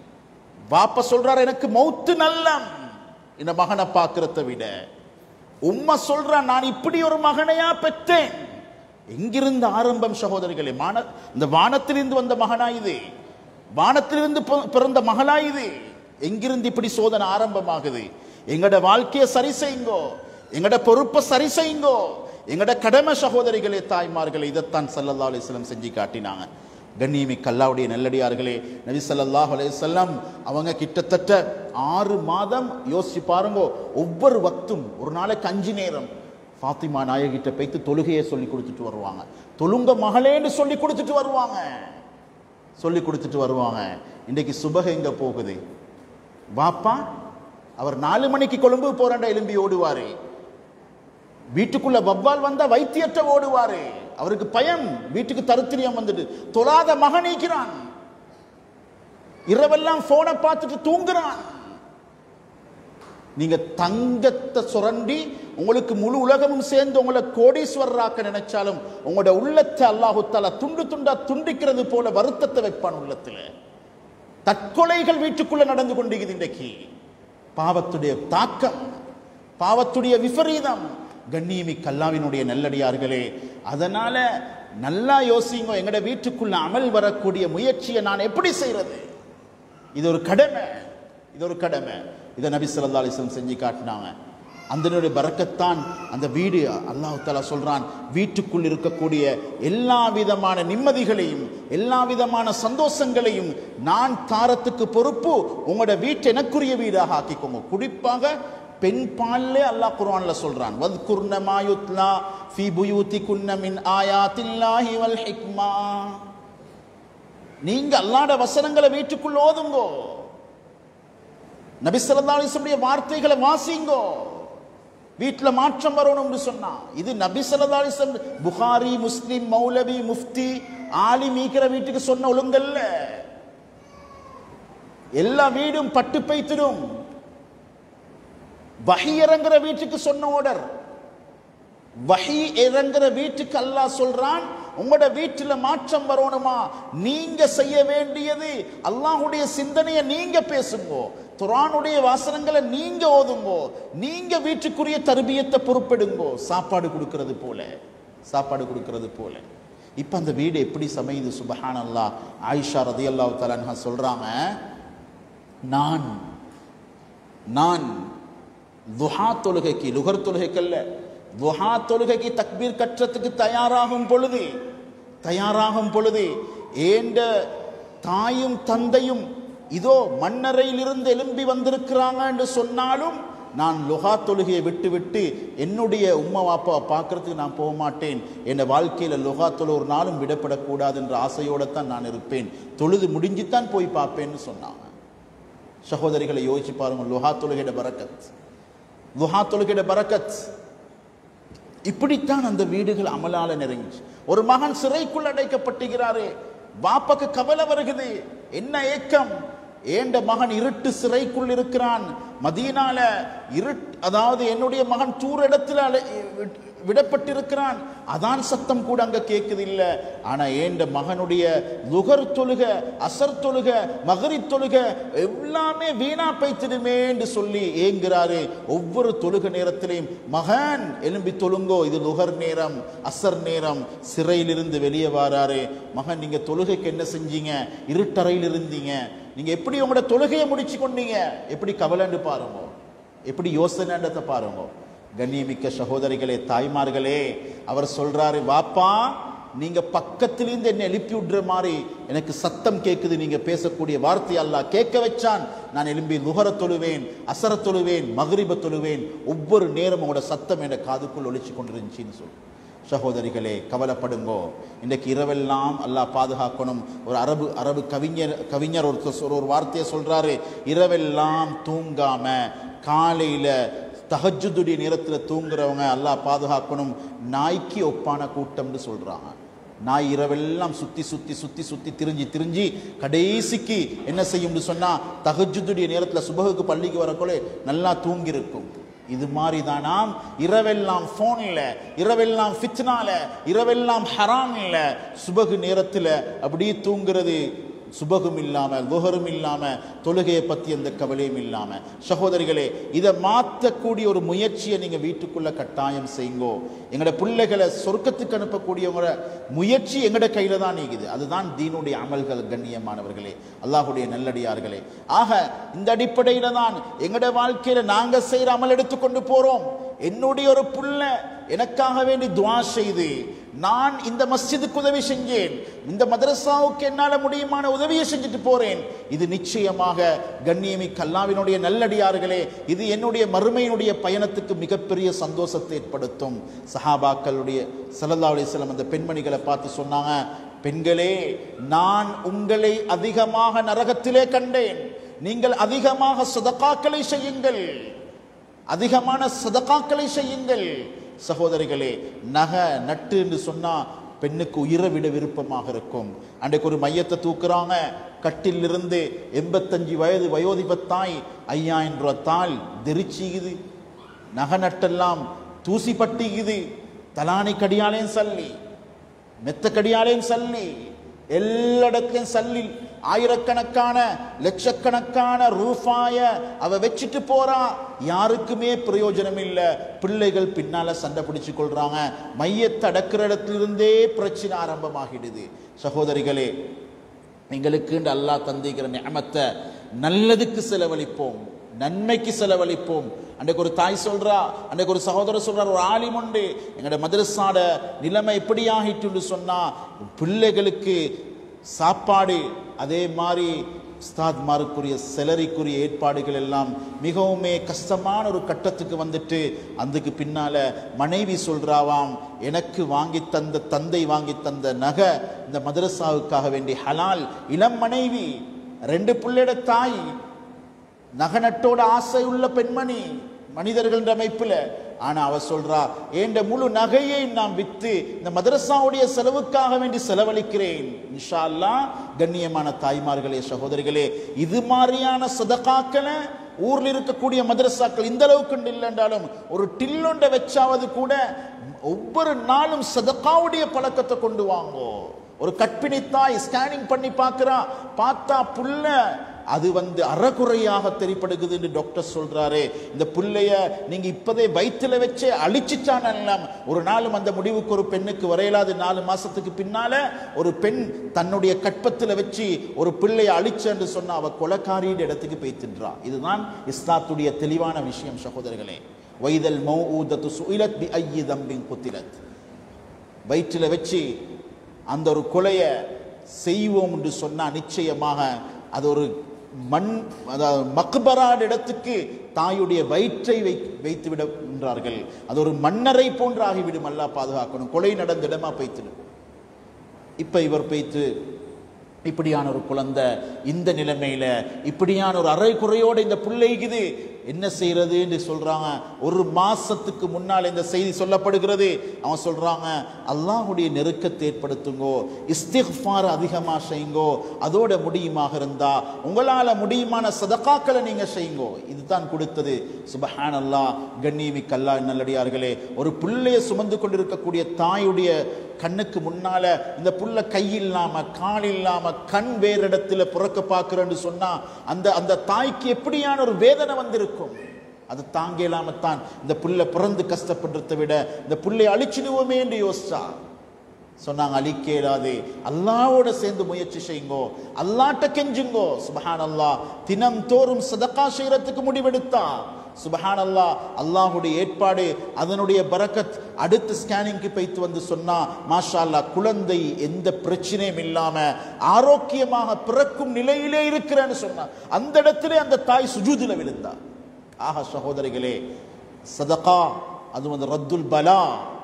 வாப்ப சொல்றாரு எனக்கு மௌத்து நல்லம் இந்த மகனை பார்க்கறத விட உம்மா சொல்றா நான் இப்படி ஒரு மகனையா பெற்றேன் எங்கிருந்து ஆரம்பம் சகோதரிகளே மான இந்த வானத்திலிருந்து வந்த மகனா இது வானத்திலிருந்து பி- பிறந்த மகளா இது எங்கிருந்து இப்படி சோதனை ஆரம்பமாகுது எங்கட வாழ்க்கையை சரி செய்யுங்கோ எங்கட பொறுப்பை சரி செய்யுங்கோ எங்கட கடமை சகோதரிகளே தாய்மார்களே இதைத்தான் சல்லல்லாஹு அலைஹி வஸல்லம் செஞ்சு காட்டினாங்க கண்ணியமிக்க அல்லாவுடைய நல்லடியார்களே நபி ஸல்லல்லாஹு அலைஹி வஸல்லம் அவங்க கிட்டத்தட்ட ஆறு மாதம் யோசிச்சு பாருங்க ஒவ்வொரு வக்தும் ஒரு நாளைக்கு அஞ்சு நேரம் ஃபாத்திமா நாயகிட்ட போய்த்து தொழுகையை சொல்லி கொடுத்துட்டு வருவாங்க தொழுங்க மகளேன்னு சொல்லி கொடுத்துட்டு வருவாங்க சொல்லி கொடுத்துட்டு வருவாங்க இன்னைக்கு சுபக எங்க போகுது வாப்பா அவர் நாலு மணிக்கு கொழும்பு போறாண்ட எலும்பி ஓடுவாரு வீட்டுக்குள்ள வவ்வால் வந்தா வைத்தியத்தை ஓடுவாரு அவருக்கு பயம் வீட்டுக்கு தருத்திரியம் வந்துட்டு தொழாத மகனீக்கிறான் இரவெல்லாம் போனை பார்த்துட்டு தூங்குறான் நீங்க தங்கத்தை சுரண்டி உங்களுக்கு முழு உலகமும் சேர்ந்து உங்களை கோடீஸ்வரராக்க நினைச்சாலும் உங்களோட உள்ளத்தை அல்லாஹு தஆலா துண்டு துண்டா துண்டிக்கிறது போல வருத்தத்தை வைப்பான் உள்ளத்துல தற்கொலைகள் வீட்டுக்குள்ள நடந்து கொண்டிருக்குது இன்றைக்கு பாவத்துடைய தாக்கம் பாவத்துடைய விபரீதம் கண்ணியமி கல்லாவினுடைய நல்லடியார்களே அதனால நல்லா யோசிங்க எங்கட வீட்டுக்குள்ள அமல் வரக்கூடிய முயற்சியை நான் எப்படி செய்யறது இது ஒரு கடமை இது ஒரு கடமை இதை நபி ஸல்லல்லாஹு அலைஹி வஸல்லம் செஞ்சு காட்டினாங்க அந்த பரக்கத்தான் அந்த வீடு அல்லாஹ் தஆலா சொல்றான் வீட்டுக்குள் இருக்கக்கூடிய எல்லா விதமான நிம்மதிகளையும் எல்லா விதமான சந்தோஷங்களையும் நான் தாரத்துக்கு பொறுப்பு உங்களோட வீட்டை எனக்குரிய வீடாக ஆக்கிக்கோங்க குறிப்பாக பெண் பால்லே அல்லாஹ் குர்ஆன்ல சொல்றான் வத்குர்ன மா யுத்லா ஃபீ புயூதிகுன்ன மின் ஆயாத்தில்லாஹி வல் ஹிக்மா நீங்க அல்லாஹ்ட வசனங்களை வீட்டுக்குள்ள ஓதுங்கோ நபி ஸல்லல்லாஹு அலைஹி வஸல்லம் வார்த்தைகளை வாசிங்கோ வீட்டுல மாற்றம் வரணும்னு சொன்னா இது நபி ஸல்லல்லாஹு அலைஹி வஸல்லம் புகாரி முஸ்லிம் மௌலவி முஃப்தி ஆலிம் ஈக்கிற வீட்டுக்கு சொன்ன ஒழுங்கல்ல எல்லா வீடும் பட்டு பைத்திடும் வஹி இறங்குற வீட்டுக்கு சொன்ன ஓர்டர் வஹி இறங்குற வீட்டுக்கு அல்லாஹ் சொல்றான் உங்களோட வீட்டுல மாற்றம் வரணுமா நீங்க செய்ய வேண்டியது அல்லாஹ்வுடைய சிந்தனையை நீங்க பேசுங்கோ குர்ஆனுடைய வாசனங்களை நீங்க ஓதுங்கோ நீங்க வீட்டுக்குரிய தர்பியத்தை பொறுப்பெடுங்கோ சாப்பாடு கொடுக்கிறது போல சாப்பாடு கொடுக்கிறது போல இப்ப அந்த வீடு எப்படி சமையுது சுபஹானல்லாஹ் ஆயிஷா ரதியல்லாஹு தஆலா சொல்றாங்க நான் நான் துஹா தொழுகைக்கு லுகர் தொழுகைக்கல்ல துஹா தொழுகைக்கு தக்பீர் கற்றத்துக்கு தயாராகும் பொழுது தயாராகும் பொழுது ஏண்ட தாயும் தந்தையும் இதோ மண்ணறையிலிருந்து எழும்பி வந்திருக்கிறாங்க என்று சொன்னாலும் நான் லுகா தொழுகையை விட்டு விட்டு என்னுடைய உம்மா வாப்பாவை பார்க்கறதுக்கு நான் போக மாட்டேன் என் வாழ்க்கையில் லுகா தொழு ஒரு நாளும் விடப்படக்கூடாது என்ற ஆசையோடு தான் நான் இருப்பேன் தொழுது முடிஞ்சுத்தான் போய் பார்ப்பேன்னு சொன்னாங்க சகோதரிகளை யோசிச்சு பாருங்க லுஹா தொழுகையிட பரக்கத் லுஹா தொழுகையிட பரக்கத் இப்படித்தான் அந்த வீடுகள் அமலால நிறைஞ்சு ஒரு மகன் சிறைக்குள் அடைக்கப்பட்டுகிறாரு பாப்பாக்கு கவலை வருகுது என்ன ஏக்கம் ஏண்ட மகன் இருட்டு சிறைக்குள் இருக்கிறான் மதீனால இருட் அதாவது என்னுடைய மகன் தூர இடத்துல அலை- விட்- விடப்பட்டிருக்கிறான் அதான் சத்தம் கூட அங்க கேட்குது இல்ல ஆனா ஏண்ட மகனுடைய லுகர் தொழுக அசர் தொழுக மகரி தொழுக எல்லாமே வீணா பைத்திடுமே என்று சொல்லி ஏங்குறாரு ஒவ்வொரு தொழுக நேரத்திலையும் மகன் எலும்பி தொழுங்கோ இது லுகர் நேரம் அசர் நேரம் சிறையிலிருந்து வெளியே வாராரு மகன் நீங்க தொழுகைக்கு என்ன செஞ்சீங்க இருட்டறையில் இருந்தீங்க நீங்க எப்படி உங்களோட தொழுகையை முடிச்சு கொண்டீங்க எப்படி கவலைன்னு பாருங்க எப்படி யோசனைன்றதை பாருங்க கண்ணியமிக்க சகோதரிகளே தாய்மார்களே அவர் சொல்றாரு வாப்பா நீங்க பக்கத்திலிருந்து என்னை எழுப்பி விடுற மாதிரி எனக்கு சத்தம் கேட்குது நீங்க பேசக்கூடிய வார்த்தை அல்லாஹ் கேட்க வச்சான் நான் எழும்பி நுகர தொழுவேன் அசர தொழுவேன் மகரிப தொழுவேன் ஒவ்வொரு நேரம் உங்களோட சத்தம் என் காதுக்குள் ஒழிச்சு கொண்டிருந்துச்சின்னு சொல்லு சகோதரிகளே கவலைப்படுங்கோ இன்றைக்கு இரவெல்லாம் அல்லாஹ் பாதுகாக்கணும் ஒரு அரபு அரபு கவிஞர் கவிஞர் ஒரு சொ- ஒரு வார்த்தையை சொல்றாரு இரவெல்லாம் தூங்காம காலையில தஹஜுதுடைய நேரத்தில் தூங்குறவங்க அல்லாஹ் பாதுகாக்கணும் நாய்க்கு ஒப்பான கூட்டம்னு சொல்றாங்க நாய் இரவெல்லாம் சுத்தி சுத்தி சுத்தி சுத்தி திரிஞ்சு திரிஞ்சு கடைசிக்கு என்ன செய்யும்னு சொன்னா தஹஜுதுடைய நேரத்துல சுபகுக்கு பள்ளிக்கு வரக்குள்ள நல்லா தூங்கி இருக்கும் இது மாதிரி தானாம் இரவெல்லாம் போன்ல இரவெல்லாம் ஃபித்னால இரவெல்லாம் ஹராம் இல்ல சுபகு நேரத்துல அப்படியே தூங்குறது சுபகும் இல்லாம குஹரும் இல்லாம தொழுகையை பத்தி எந்த கவலையும் இல்லாம சகோதரிகளே இதை மாற்றக்கூடிய ஒரு முயற்சியை நீங்க வீட்டுக்குள்ள கட்டாயம் செய்யுங்கோ எங்களோட பிள்ளைகளை சொர்க்கத்துக்கு அனுப்பக்கூடியவங்களோட முயற்சி எங்கட கையில தான் நீக்குது அதுதான் தீனுடைய அமல்கள் கண்ணியமானவர்களே அல்லாஹுடைய நல்லடியார்களே ஆக இந்த அடிப்படையில தான் எங்கட வாழ்க்கையில நாங்க செய்யற அமல் எடுத்துக்கொண்டு போறோம் என்னுடைய ஒரு புள்ள எனக்காக வேண்டி துவா செய்து நான் இந்த மஸ்ஜிதுக்கு உதவி செஞ்சேன் இந்த மதரசாவுக்கு என்னால முடியுமான உதவியை செஞ்சுட்டு போறேன் இது நிச்சயமாக கண்ணியமிக்க அல்லாவினுடைய நல்லடியார்களே இது என்னுடைய மறுமையினுடைய பயணத்துக்கு மிகப்பெரிய சந்தோஷத்தை ஏற்படுத்தும் சஹாபாக்களுடைய ஸல்லல்லாஹு அலைஹி வஸல்லம் அந்த பெண்மணிகளை பார்த்து சொன்னாங்க பெண்களே நான் உங்களை அதிகமாக நரகத்திலே கண்டேன் நீங்கள் அதிகமாக சதகாக்களை செய்யுங்கள் அதிகமான சதகாக்களை செய்யுங்கள் சகோதரிகளே நகை நட்டு என்று சொன்னா பெண்ணுக்கு உயிரை விட விருப்பமாக இருக்கும் அன்றைக்கு ஒரு மையத்தை தூக்குறாங்க கட்டிலிருந்து எண்பத்தஞ்சு வயது வயோதிப தாய் ஐயாயிரம் ரூபாய் தாள் தெரிச்சிக்குது நகை நட்டெல்லாம் தூசி பட்டிக்குது தலானி கடியாலையும் சல்லி மெத்த கடியாலையும் சல்லி எல்லா இடத்துலையும் சல்லி ஆயிரக்கணக்கான லட்சக்கணக்கான ரூபாய அவ வச்சுட்டு போறா யாருக்குமே பிரயோஜனம் இல்ல பிள்ளைகள் பின்னால சண்டை பிடிச்சு கொள்றாங்க மையத்தை அடக்கிற இடத்திலிருந்தே பிரச்சனை ஆரம்பமாகிடுது சகோதரிகளே எங்களுக்கு அல்லாஹ் தந்திக்கிற நியமத்தை நல்லதுக்கு செலவழிப்போம் நன்மைக்கு செலவழிப்போம் அன்றைக்கு ஒரு தாய் சொல்றா அன்றைக்கு ஒரு சகோதரர் சொல்றார் ஒரு ஆலிம் உண்டு எங்களோட மதரசாட நிலைமை எப்படி ஆகிட்டுன்னு சொன்னா பிள்ளைகளுக்கு சாப்பாடு அதே மாதிரி உஸ்தாத்மாருக்குரிய செலரிக்குரிய ஏற்பாடுகள் எல்லாம் மிகவுமே கஷ்டமான ஒரு கட்டத்துக்கு வந்துட்டு அதுக்கு பின்னால மனைவி சொல்றாவாம் எனக்கு வாங்கி தந்த தந்தை வாங்கி தந்த நகை இந்த மதரசாவுக்காக வேண்டி ஹலால் இளம் மனைவி ரெண்டு பிள்ளையோட தாய் நகநட்டோட ஆசை உள்ள பெண்மணி மனிதர்கள் அமைப்புல ஆனா அவ சொல்றா என்ற முழு நகையை நான் வித்து இந்த மதரசாவுடைய செலவுக்காக வேண்டி செலவழிக்கிறேன் இன்ஷா அல்லாஹ் கண்ணியமான தாய்மார்களே சகோதரிகளே இது மாதிரியான சதகாக்களை ஊர்ல இருக்கக்கூடிய மதரசாக்கள் இந்த அளவுக்கு இல்லைன்றாலும் ஒரு டில்லொண்ட வச்சாவது கூட ஒவ்வொரு நாளும் சதகாவுடைய பழக்கத்தை கொண்டு வாங்கோ ஒரு கற்பிணி தாய் ஸ்கேனிங் பண்ணி பார்க்கிறா பார்த்தா புள்ள அது வந்து அறகுறையாக தெரிப்படுகுதுன்னு டாக்டர் சொல்றாரு இந்த புள்ளைய நீங்க இப்பதே வயிற்றுல வச்சே அழிச்சிட்டான் எல்லாம் ஒரு நாளும் அந்த முடிவுக்கு ஒரு பெண்ணுக்கு வரையலாது நாலு மாசத்துக்கு பின்னால ஒரு பெண் தன்னுடைய கற்பத்துல வச்சு ஒரு பிள்ளைய அழிச்சன்னு சொன்னா அவ கொலக்காரியின் இடத்துக்கு போய்த்தின்றா இதுதான் இஸ்லாத்துடைய தெளிவான விஷயம் சகோதரர்களே வைதல் மௌஊதத்து சுயிலத் பி ஐயி தம்பின் குத்திலத் வயிற்றில் வச்சு அந்த ஒரு கொலையை செய்வோம் என்று சொன்னா நிச்சயமாக அது ஒரு மண் அதாவது மக்பராட் இடத்துக்கு தாயுடைய வயிற்றை வை வைத்து விடுகின்றார்கள் அது ஒரு மன்னரை போன்று ஆகிவிடும் அல்லாஹ் பாதுகாக்கணும் கொலை நடந்த இடமா பைத்திடும் இப்ப இவர் பைத்து இப்படியான ஒரு குழந்தை இந்த நிலைமையில இப்படியான ஒரு அரை குறையோட இந்த பிள்ளைக்குது என்ன செய்யறது என்று சொல்றாங்க ஒரு மாசத்துக்கு முன்னால் இந்த செய்தி சொல்லப்படுகிறது அவன் சொல்றாங்க அல்லாஹ்வுடைய நெருக்கத்தை ஏற்படுத்துங்கோ இஸ்திஃபார் அதிகமா செய்யுங்கோ அதோட முடியுமாக இருந்தா உங்களால முடியுமான சதகாக்களை நீங்க செய்யுங்கோ இதுதான் கொடுத்தது சுபஹான் அல்லாஹ் கண்ணியமிக்க அல்லாஹ் நல்லடியார்களே ஒரு பிள்ளையை சுமந்து கொண்டிருக்கக்கூடிய தாயுடைய கண்ணுக்கு முன்னால இந்த புள்ள கை இல்லாம கால் இல்லாம கண் வேறு இடத்துல புறக்க பார்க்கிறேன்னு சொன்னா அந்த அந்த தாய்க்கு எப்படியான ஒரு வேதனை வந்திருக்கும் அது தாங்க இல்லாம தான் இந்த புள்ள பிறந்து கஷ்டப்படுறதை விட இந்த புள்ளையை அழிச்சிடுவோமே என்று யோசிச்சா சொன்னாங்க அழிக்க இயலாது அல்லாவோட சேர்ந்து முயற்சி செய்யுங்கோ அல்லாட்ட கெஞ்சுங்கோ சுபஹான் அல்லாஹ் தினம் தோறும் சதக்கா செய்யறதுக்கு முடிவெடுத்தா சுபஹான் அல்லாஹ் அல்லாஹுடைய ஏற்பாடு அதனுடைய பரக்கத் அடுத்த ஸ்கேனிங்க்கு போய்த்து வந்து சொன்னா மாஷா அல்லாஹ் குழந்தை எந்த பிரச்சனையும் இல்லாம ஆரோக்கியமாக பிறக்கும் நிலையிலே இருக்கிறேன்னு சொன்னா அந்த இடத்திலே அந்த தாய் சுஜூதில விழுந்தா ஆஹா சகோதரிகளே சதகா அது வந்து ரத்துல் பலா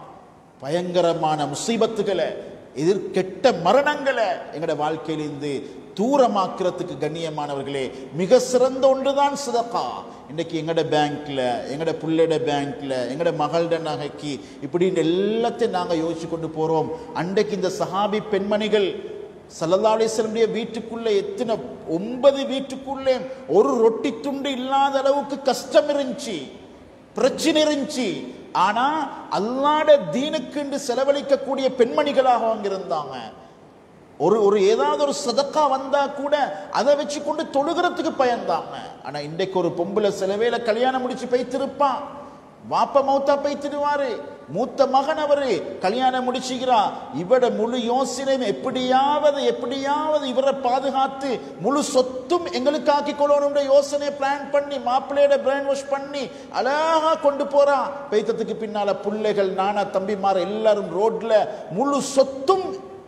பயங்கரமான முசீபத்துகளை எதிர் கெட்ட மரணங்களை எங்களோட வாழ்க்கையிலிருந்து தூரமாக்குறதுக்கு கண்ணியமானவர்களே மிக சிறந்த ஒன்றுதான் சதகா இன்னைக்கு எங்கட பேங்க்ல எங்கட புள்ளைட பேங்க்ல எங்கட மகளோட நகைக்கு இப்படின்னு எல்லாத்தையும் நாங்க யோசிச்சு கொண்டு போறோம் அன்றைக்கு இந்த சஹாபி பெண்மணிகள் சல்லல்லா அலிஸ்லமுடைய வீட்டுக்குள்ள எத்தனை ஒன்பது வீட்டுக்குள்ளே ஒரு ரொட்டி துண்டு இல்லாத அளவுக்கு கஷ்டம் இருந்துச்சு பிரச்சனை இருந்துச்சு ஆனா அல்லாட தீனுக்கு செலவழிக்கக்கூடிய பெண்மணிகளாக அவங்க இருந்தாங்க ஒரு ஒரு ஏதாவது ஒரு சதக்கா வந்தா கூட அதை வச்சு கொண்டு தொழுகிறதுக்கு பயந்தாங்க ஆனா இன்றைக்கு ஒரு பொம்பளை சில வேளை கல்யாணம் முடிச்சு பைத்திருப்பான் வாப்ப மௌத்தா பைத்திடுவாரு மூத்த மகன் அவரு கல்யாணம் முடிச்சுக்கிறா இவட முழு யோசனையும் எப்படியாவது எப்படியாவது இவரை பாதுகாத்து முழு சொத்தும் எங்களுக்கு ஆக்கி கொள்ளணும்ன்ற யோசனையை பிளான் பண்ணி மாப்பிள்ளையோட பிரெயின் வாஷ் பண்ணி அழகா கொண்டு போறா பெய்த்ததுக்கு பின்னால பிள்ளைகள் நானா தம்பிமார் எல்லாரும் ரோட்ல முழு சொத்தும்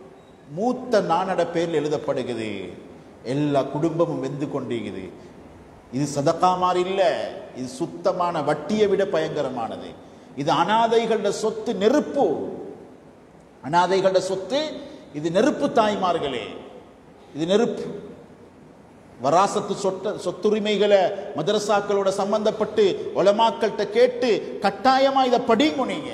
மூத்த நானட பேரில் எழுதப்படுகிறது எல்லா குடும்பமும் வெந்து கொண்டிருக்குது இது சதக்கா மாதிரி இல்ல இது சுத்தமான வட்டியை விட பயங்கரமானது இது அனாதைகளோட சொத்து நெருப்பு அனாதைகளோட சொத்து இது நெருப்பு தாய்மார்களே இது நெருப்பு வராசத்து சொட்ட சொத்துரிமைகளை மதரசாக்களோட சம்பந்தப்பட்டு உலமாக்கள்கிட்ட கேட்டு கட்டாயமா இதை படிங்க நீங்க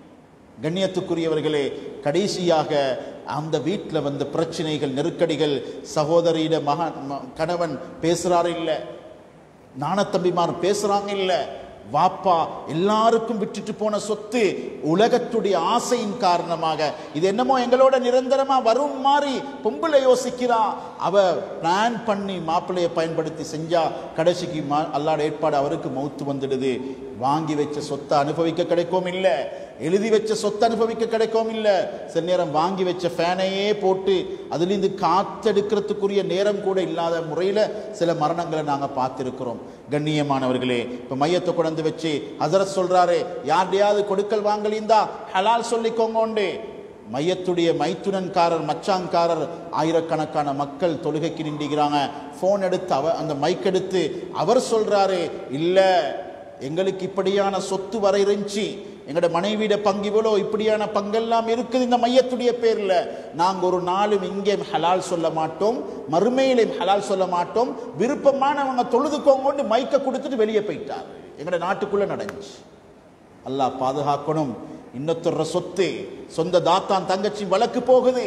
கண்ணியத்துக்குரியவர்களே கடைசியாக அந்த வீட்டில் வந்த பிரச்சனைகள் நெருக்கடிகள் சகோதரியிட மகன் ம- கணவன் பேசுறாரு இல்லை நாணத்தம்பிமார் பேசுறாங்க இல்ல வாப்பா எல்லாருக்கும் விட்டுட்டு போன சொத்து உலகத்துடைய ஆசையின் காரணமாக இது என்னமோ எங்களோட நிரந்தரமா வரும் மாதிரி பொம்பளை யோசிக்கிறா அவ பிளான் பண்ணி மாப்பிள்ளையை பயன்படுத்தி செஞ்சா கடைசிக்கு மா- அல்லாட ஏற்பாடு அவருக்கு மௌத்து வந்துடுது வாங்கி வச்ச சொத்தை அனுபவிக்க கிடைக்கும் இல்ல எழுதி வச்ச சொத்தை அனுபவிக்க கிடைக்கும் இல்ல சில நேரம் வாங்கி வச்ச ஃபேனையே போட்டு அதிலிருந்து காத்தெடுக்கிறதுக்குரிய நேரம் கூட இல்லாத முறையில சில மரணங்களை நாங்க பார்த்திருக்கிறோம் கண்ணியமானவர்களே இப்ப மையத்தை கொண்டு வச்சு ஹசரத் சொல்றாரு யார்டையாவது கொடுக்கல் வாங்கலிந்தா ஹலால் சொல்லிக்கோங்கோண்டு மையத்துடைய மைத்துனன்காரர் மச்சான்காரர் ஆயிரக்கணக்கான மக்கள் தொழுகைக்கு நின்றுகிறாங்க ஃபோன் எடுத்து அவ அந்த மைக் எடுத்து அவர் சொல்றாரு இல்ல எங்களுக்கு இப்படியான சொத்து வர இருந்துச்சு எங்களோட மனைவியிட பங்கு இவ்வளோ இப்படியான பங்கெல்லாம் இருக்குது இந்த மையத்துடைய பேர்ல நாங்க ஒரு நாளும் இங்கே ஹலால் சொல்ல மாட்டோம் மறுமையிலையும் ஹலால் சொல்ல மாட்டோம் விருப்பமானவங்க தொழுதுக்கோங்கன்னு மைக்க கொடுத்துட்டு வெளியே போயிட்டார் எங்களோட நாட்டுக்குள்ள நடந்துச்சு அல்லாஹ் பாதுகாக்கணும் இன்னொருத்தர சொத்து சொந்த தாத்தான் தங்கச்சி வழக்கு போகுது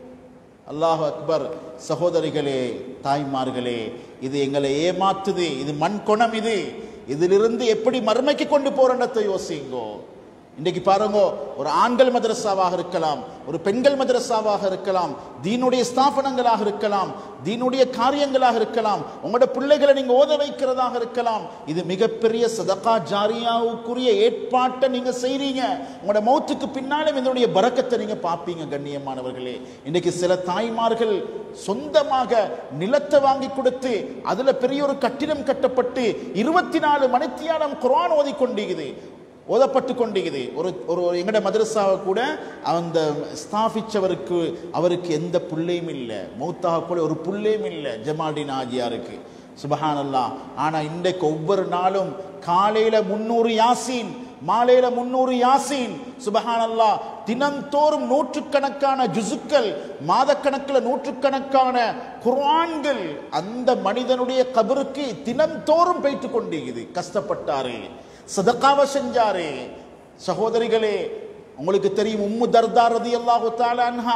அல்லாஹ் அக்பர் சகோதரிகளே தாய்மார்களே இது எங்களை ஏமாத்துது இது மண் குணம் இது இதிலிருந்து எப்படி மர்மைக்கு கொண்டு போறன்றதை யோசிங்கோ இன்றைக்கு பாருங்க ஒரு ஆண்கள் மதரசாவாக இருக்கலாம் ஒரு பெண்கள் மதரசாவாக இருக்கலாம் தீனுடைய ஸ்தாபனங்களாக இருக்கலாம் தீனுடைய காரியங்களாக இருக்கலாம் உங்களோட பிள்ளைகளை நீங்க ஓத வைக்கிறதாக இருக்கலாம் இது மிகப்பெரிய சதகா ஜாரியாவுக்குரிய ஏற்பாட்டை நீங்க செய்றீங்க உங்களோட மௌத்துக்கு பின்னாலும் இதனுடைய பறக்கத்தை நீங்க பார்ப்பீங்க கண்ணியமானவர்களே இன்னைக்கு சில தாய்மார்கள் சொந்தமாக நிலத்தை வாங்கி கொடுத்து அதுல பெரிய ஒரு கட்டிடம் கட்டப்பட்டு இருபத்தி நாலு மணித்தியாலம் குரான் ஓதிக்கொண்டிருக்குது ஓதப்பட்டு கொண்டிருக்குது ஒரு ஒரு ஒரு எங்கட மதரசாவை கூட அந்த ஸ்தாபிச்சவருக்கு அவருக்கு எந்த புள்ளையும் இல்லை மௌத்தாக கூட ஒரு புள்ளையும் இல்லை ஜமால்டின் ஆஜியாருக்கு சுபஹானல்லா ஆனா இன்றைக்கு ஒவ்வொரு நாளும் காலையில முன்னூறு யாசீன் மாலையில முன்னூறு யாசீன் சுபஹானல்லா தினந்தோறும் நூற்றுக்கணக்கான ஜுசுக்கள் மாதக்கணக்கில் நூற்றுக்கணக்கான குர்ஆன்கள் அந்த மனிதனுடைய கபருக்கு தினந்தோறும் போயிட்டு கொண்டிருக்குது கஷ்டப்பட்டாரு சதக்காவை செஞ்சாரு சகோதரிகளே உங்களுக்கு தெரியும் உம்மு தர்தா ரதியல்லாஹு தஆலா அன்ஹா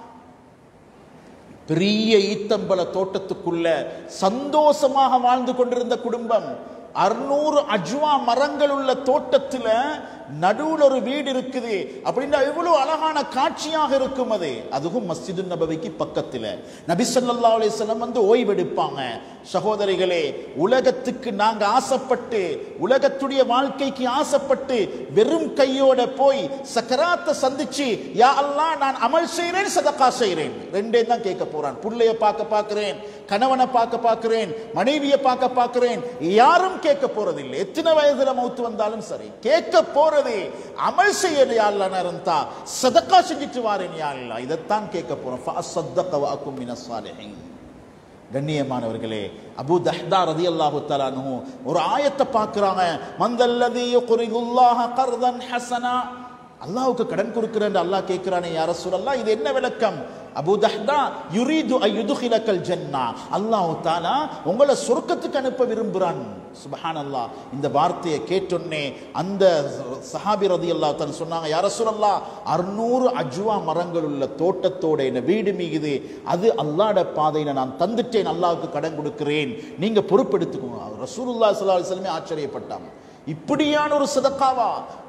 பெரிய ஈத்தம்பல தோட்டத்துக்குள்ள சந்தோஷமாக வாழ்ந்து கொண்டிருந்த குடும்பம் அறுநூறு அஜ்வா மரங்கள் உள்ள தோட்டத்துல நடுவுல ஒரு வீடு இருக்குது அப்படின்னா எவ்வளவு அழகான காட்சியாக இருக்கும் அது அதுவும் மஸ்ஜிது நபவிக்கு பக்கத்துல நபி ஸல்லல்லாஹு அலைஹி வஸல்லம் வந்து ஓய்வெடுப்பாங்க சகோதரிகளே உலகத்துக்கு நாங்க ஆசைப்பட்டு உலகத்துடைய வாழ்க்கைக்கு ஆசைப்பட்டு வெறும் கையோட போய் சக்கராத்தை சந்திச்சு யா அல்லாஹ் நான் அமல் செய்றேன் சதக்கா செய்றேன் ரெண்டே தான் கேட்க போறான் புள்ளைய பார்க்க பார்க்கிறேன் கணவனை பார்க்க பார்க்கிறேன் மனைவியை பார்க்க பார்க்கிறேன் யாரும் கேட்க போறதில்லை எத்தனை வயதுல மௌத்து வந்தாலும் சரி கேட்க போறது அமல் செய்ய யாழ்லா இருந்தா சதக்கா செஞ்சுட்டு வாரேன் யாழ்லா இதைத்தான் கேட்க போறோம் ஃபஅஸ்ஸத்தக வஅகும் மினஸ் சாலிஹீன் கண்ணியமானவர்களே அபு தஹ்தா ரதியல்லாஹு தஆலாஹு ஒரு ஆயத்தை பார்க்கறாங்க மந்தல்லதி யுக்ரிதுல்லாஹ கர்தன் ஹஸனா அல்லாஹ்வுக்கு கடன் கொடுக்கிறேன் அல்லாஹ் கேட்கிறானே யா ரசூலல்லாஹ் இது என்ன விளக்கம் அபு தஹ்தா யுரீது அய்யுதுகிலக்கல் ஜன்னா அல்லாஹ் தாலா உங்களை சொர்க்கத்துக்கு அனுப்ப விரும்புகிறான் சுபஹானல்லாஹ் இந்த வார்த்தையை கேட்டோன்னே அந்த சஹாபி ரதியல்லாஹு தஆலா சொன்னாங்க யா ரசூலல்லாஹ் 600 அஜ்வா மரங்கள் உள்ள தோட்டத்தோட என்ன வீடு மீகுது அது அல்லாஹ்ட பாதையில நான் தந்துட்டேன் அல்லாஹ்வுக்கு கடன் கொடுக்கிறேன் நீங்க பொறுப்பெடுத்துக்கோங்க ரசூலுல்லாஹி ஸல்லல்லாஹு அலைஹி வஸல்லம் ஆச்சரியப்பட்டாங்க இப்படியான ஒரு சதக்காவா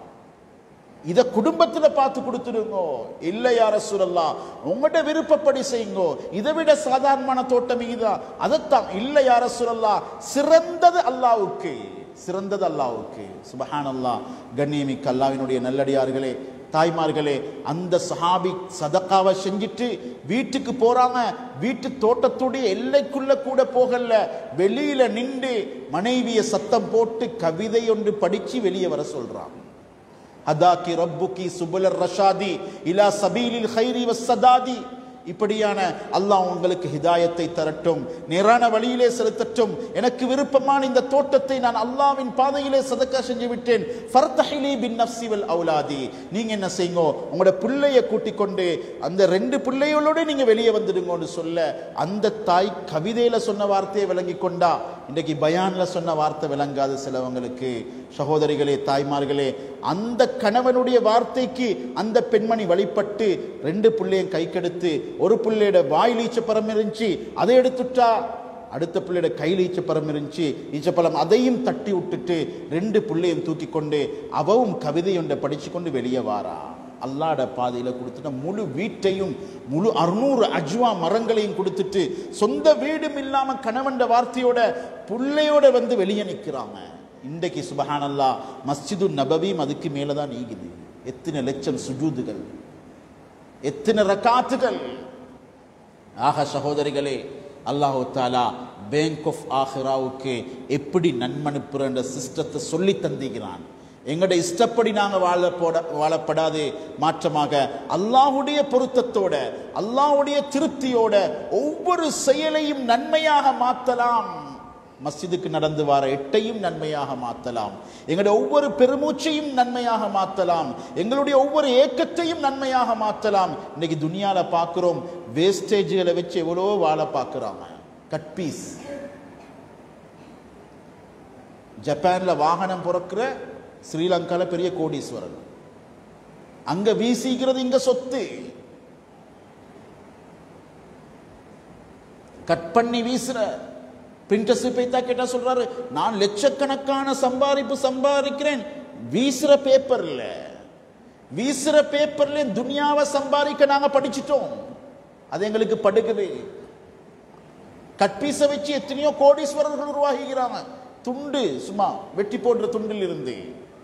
இத குடும்பத்துல பார்த்து கொடுத்துடுங்க இல்ல யார சூழல்லாம் உங்கள்கிட்ட விருப்பப்படி செய்யுங்க இதை விட சாதாரணமான தோட்டம் இதுதான் அதைத்தான் இல்ல யார சூழல்லாம் சிறந்தது அல்லாவுக்கு சிறந்தது அல்லாவுக்கு சுபஹான் அல்லாஹ் கண்ணியமிக்க அல்லாவினுடைய நல்லடியார்களே தாய்மார்களே அந்த சஹாபி சதக்காவை செஞ்சுட்டு வீட்டுக்கு போறாங்க வீட்டு தோட்டத்துடைய எல்லைக்குள்ள கூட போகல வெளியில நின்று மனைவிய சத்தம் போட்டு கவிதை ஒன்று படிச்சு வெளியே வர சொல்றாங்க ஹதாக்கி ரப்புக்கி சுபுலர் ரஷாதி இலா சபீலில் ஹைரி வஸ்ஸதாதி இப்படியான அல்லாஹ் உங்களுக்கு ஹிதாயத்தை தரட்டும் நேரான வழியிலே செலுத்தட்டும் எனக்கு விருப்பமான இந்த தோட்டத்தை நான் அல்லாவின் பாதையிலே சதக்கா செஞ்சு விட்டேன் ஃபர்தஹிலி பின் நஃப்சி வல் அவுலாதி நீங்க என்ன செய்யுங்க உங்களோட பிள்ளைய கூட்டிக் கொண்டு அந்த ரெண்டு பிள்ளைகளோட நீங்க வெளியே வந்துடுங்கன்னு சொல்ல அந்த தாய் கவிதையில சொன்ன வார்த்தையை விளங்கி கொண்டா இன்றைக்கு பயான்ல சொன்ன வார்த்தை விளங்காத சிலவங்களுக்கு சகோதரிகளே தாய்மார்களே அந்த கணவனுடைய வார்த்தைக்கு அந்த பெண்மணி வழிபட்டு ரெண்டு பிள்ளையும் கைக்கெடுத்து ஒரு பிள்ளையோட வாயில் ஈச்சப்பரம் இருந்துச்சு அதை எடுத்துட்டா அடுத்த பிள்ளையோட கையில் ஈச்சப்பரம் இருந்துச்சு ஈச்சப்பழம் அதையும் தட்டி விட்டுட்டு ரெண்டு பிள்ளையும் தூக்கி கொண்டு அவவும் கவிதை ஒன்றை படிச்சு கொண்டு வெளியே வாரா அல்லாட பாதையில கொடுத்துட்ட முழு வீட்டையும் முழு அறுநூறு அஜ்வா மரங்களையும் கொடுத்துட்டு சொந்த வீடும் இல்லாம கணவன் வார்த்தையோட புள்ளையோட வந்து வெளியே நிற்கிறாங்க இன்றைக்கு சுபஹானல்லா மஸ்ஜிது நபவியும் அதுக்கு மேலே தான் நீங்குது எத்தனை லட்சம் சுஜூதுகள் எத்தனை ரக்காத்துகள் ஆக சகோதரிகளே அல்லாஹு தாலா பேங்க் ஆஃப் ஆஹிராவுக்கு எப்படி நன்மனுப்புற சிஸ்டத்தை சொல்லி தந்திக்கிறான் எங்கட இஷ்டப்படி நாங்கள் வாழ போட வாழப்படாது மாற்றமாக அல்லாஹுடைய பொருத்தத்தோட அல்லாஹுடைய திருப்தியோட ஒவ்வொரு செயலையும் நன்மையாக மாற்றலாம் மஸ்ஜிதுக்கு நடந்து வர எட்டையும் நன்மையாக மாற்றலாம் எங்களுடைய ஒவ்வொரு பெருமூச்சையும் நன்மையாக மாற்றலாம் எங்களுடைய ஒவ்வொரு ஏக்கத்தையும் நன்மையாக மாற்றலாம் இன்னைக்கு துனியால பார்க்கிறோம் வேஸ்டேஜ்களை வச்சு எவ்வளோ வாழ பார்க்குறாங்க கட்பீஸ் ஜப்பான்ல வாகனம் பிறக்கிற ஸ்ரீலங்கால பெரிய கோடீஸ்வரன் அங்க வீசிக்கிறது இங்க சொத்து கட் பண்ணி வீசுற பிரிண்டஸ் பைத்தா கேட்டா சொல்றாரு நான் லட்சக்கணக்கான சம்பாதிப்பு சம்பாதிக்கிறேன் வீசுற பேப்பர்ல வீசுற பேப்பர்ல துனியாவை சம்பாதிக்க நாங்க படிச்சிட்டோம் அது எங்களுக்கு படுக்குது கட்பீச வச்சு எத்தனையோ கோடீஸ்வரர்கள் உருவாகிக்கிறாங்க துண்டு சும்மா வெட்டி போடுற துண்டில் இருந்து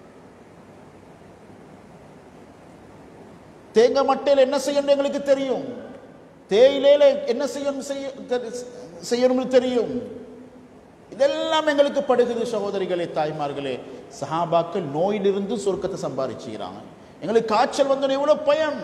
தேங்காய் மட்டையில் என்ன செய்யணும் எங்களுக்கு தெரியும் தேயிலையில என்ன செய்யணும் செய்ய செய்யணும்னு தெரியும் இதெல்லாம் எங்களுக்கு படுகுது சகோதரிகளே தாய்மார்களே சஹாபாக்கள் நோயிலிருந்து சொர்க்கத்தை சம்பாதிச்சுக்கிறாங்க எங்களுக்கு காய்ச்சல் வந்தோன்னு எவ்வளவு பயம்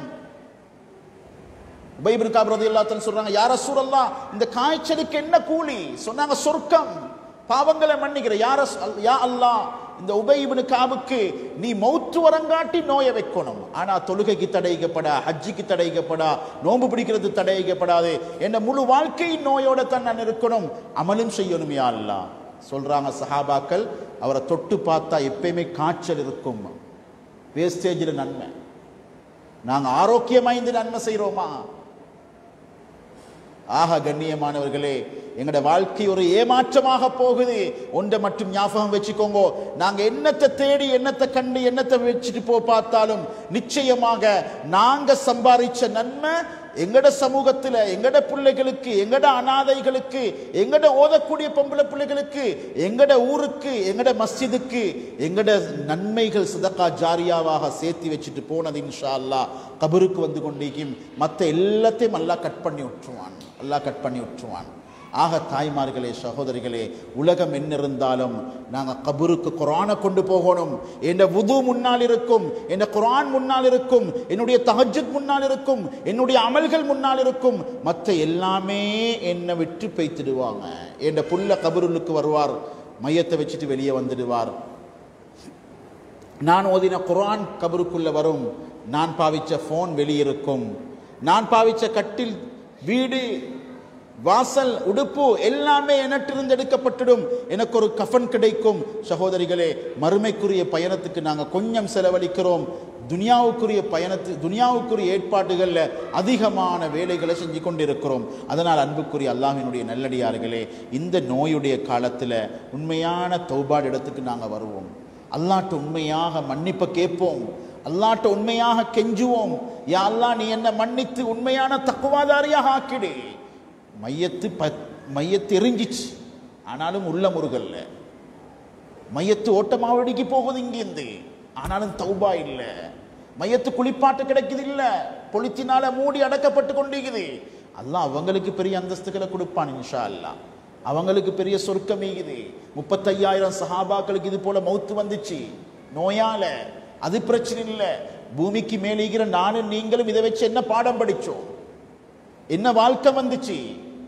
உபைபின் காபிரதி எல்லாத்தன் சொல்றாங்க யார சூழல்லா இந்த காய்ச்சலுக்கு என்ன கூலி சொன்னாங்க சொர்க்கம் பாவங்களை மன்னிக்கிற யார யா அல்லாஹ் இந்த உபயிபனு காவுக்கு நீ மௌத்து வரங்காட்டி நோயை வைக்கணும் ஆனா தொழுகைக்கு தடைக்கப்படா ஹஜ்ஜிக்கு தடைக்கப்படா நோன்பு பிடிக்கிறது தடைக்கப்படாது என்ன முழு வாழ்க்கையின் நோயோட தான் நான் இருக்கணும் அமலும் செய்யணும் யா அல்லாஹ் சொல்றாங்க சஹாபாக்கள் அவரை தொட்டு பார்த்தா எப்பயுமே காய்ச்சல் இருக்கும் வேஸ்டேஜில் நன்மை நாங்க ஆரோக்கியமா இந்த நன்மை செய்றோமா ஆக கண்ணியமானவர்களே எங்களோட வாழ்க்கை ஒரு ஏமாற்றமாக போகுது ஒன்றை மட்டும் ஞாபகம் வச்சுக்கோங்க நாங்க என்னத்தை தேடி என்னத்தை கண்டு என்னத்தை வச்சுட்டு போ பார்த்தாலும் நிச்சயமாக நாங்க சம்பாதிச்ச நன்மை எங்கட சமூகத்துல எங்கட பிள்ளைகளுக்கு எங்கட அனாதைகளுக்கு எங்கட ஓதக்கூடிய பொம்பளை பிள்ளைகளுக்கு எங்கட ஊருக்கு எங்கட மஸ்ஜிதுக்கு எங்கட நன்மைகள் சதக்கா ஜாரியாவாக சேர்த்து வச்சுட்டு போனது இன்ஷா அல்லாஹ் கபருக்கு வந்து கொண்டிருக்கும் மற்ற எல்லாத்தையும் அல்லாஹ் கட் பண்ணி விட்டுருவான் அல்லாஹ் கட் பண்ணி விட்டுருவான் ஆக தாய்மார்களே சகோதரிகளே உலகம் என்ன இருந்தாலும் நாங்கள் கபருக்கு குரானை கொண்டு போகணும் என் வுது முன்னால் இருக்கும் என் குரான் முன்னால் இருக்கும் என்னுடைய தஹஜ்ஜுத் முன்னால் இருக்கும் என்னுடைய அமல்கள் முன்னால் இருக்கும் மற்ற எல்லாமே என்னை விட்டு பெய்த்திடுவாங்க என் புள்ள கபருளுக்கு வருவார் மையத்தை வச்சுட்டு வெளியே வந்துடுவார் நான் ஓதின குர்ஆன் கபருக்குள்ள வரும் நான் பாவிச்ச ஃபோன் வெளியிருக்கும் நான் பாவிச்ச கட்டில் வீடு வாசல் உடுப்பு எல்லாமே எனட்டிருந்து எடுக்கப்பட்டுடும் எனக்கு ஒரு கஃன் கிடைக்கும் சகோதரிகளே மறுமைக்குரிய பயணத்துக்கு நாங்கள் கொஞ்சம் செலவழிக்கிறோம் துனியாவுக்குரிய பயணத்து துனியாவுக்குரிய ஏற்பாடுகளில் அதிகமான வேலைகளை செஞ்சு கொண்டிருக்கிறோம் அதனால் அன்புக்குரிய அல்லாஹினுடைய நல்லடியார்களே இந்த நோயுடைய காலத்தில் உண்மையான தௌபாடு இடத்துக்கு நாங்கள் வருவோம் அல்லாட்ட உண்மையாக மன்னிப்பை கேட்போம் அல்லாட்ட உண்மையாக கெஞ்சுவோம் யா அல்லாஹ் நீ என்ன மன்னித்து உண்மையான தக்குவாதாரியாக ஆக்கிடு மையத்து ப மையத்து எரிஞ்சிச்சு ஆனாலும் உள்ள முருகல்ல மையத்து ஓட்டமாவடிக்கு போகுது இங்கிருந்து ஆனாலும் தௌபா இல்ல மையத்து குளிப்பாட்டு கிடைக்குது இல்ல பொலித்தினால மூடி அடக்கப்பட்டு கொண்டிருக்குது அல்லாஹ் அவங்களுக்கு பெரிய அந்தஸ்துகளை கொடுப்பான் இன்ஷா அல்லாஹ் அவங்களுக்கு பெரிய சொர்க்கம் ஈகுது முப்பத்தையாயிரம் சஹாபாக்களுக்கு இது போல மௌத்து வந்துச்சு நோயால அது பிரச்சனை இல்லை பூமிக்கு மேலேகிற நானும் நீங்களும் இதை வச்சு என்ன பாடம் படிச்சோம் என்ன வாழ்க்கை வந்துச்சு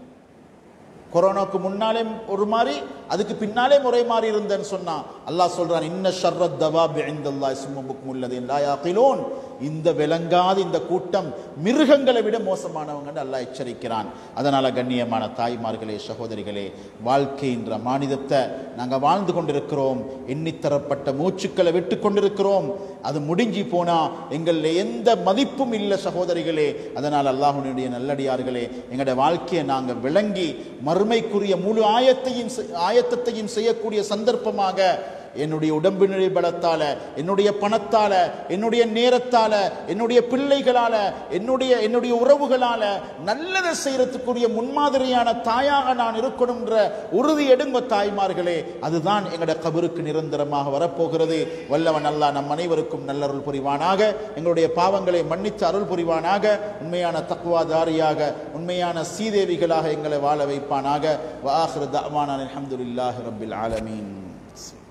கொரோனாக்கு முன்னாலே ஒரு மாதிரி அதுக்கு பின்னாலே முறை மாறி இருந்தேன்னு சொன்னா அல்லாஹ் சொல்றான் இன்ன ஷர்ரத் தவா பிஐந்தல்லாஹ் இஸ்முக்கும் உள்ளது லா யாகிலூன் இந்த விளங்காத இந்த கூட்டம் மிருகங்களை விட மோசமானவங்கன்னு அல்லாஹ் எச்சரிக்கிறான் அதனால கண்ணியமான தாய்மார்களே சகோதரிகளே வாழ்க்கைன்ற மானிதத்தை நாங்க வாழ்ந்து கொண்டிருக்கிறோம் எண்ணித்தரப்பட்ட மூச்சுக்களை விட்டு கொண்டிருக்கிறோம் அது முடிஞ்சு போனா எங்களில் எந்த மதிப்பும் இல்லை சகோதரிகளே அதனால் அல்லாஹுடைய நல்லடியார்களே எங்களுடைய வாழ்க்கையை நாங்கள் விளங்கி மறுமைக்குரிய முழு ஆயத்தையும் செ- ஆயத்தத்தையும் செய்யக்கூடிய சந்தர்ப்பமாக என்னுடைய உடம்பினுடைய பலத்தால என்னுடைய பணத்தால என்னுடைய நேரத்தால என்னுடைய பிள்ளைகளால என்னுடைய என்னுடைய உறவுகளால நல்லதை செய்யறதுக்குரிய முன்மாதிரியான தாயாக நான் இருக்கணும்ன்ற உறுதி எடுங்க தாய்மார்களே அதுதான் எங்களுடைய கபருக்கு நிரந்தரமாக வரப்போகிறது வல்லவன் அல்லாஹ் நம் அனைவருக்கும் நல்லருள் புரிவானாக எங்களுடைய பாவங்களை மன்னித்து அருள் புரிவானாக உண்மையான தக்குவாதாரியாக உண்மையான சீதேவிகளாக எங்களை வாழ வைப்பானாக வாஹிரு தஅவானா அல்ஹம்துலில்லாஹி ரப்பில் ஆலமீன்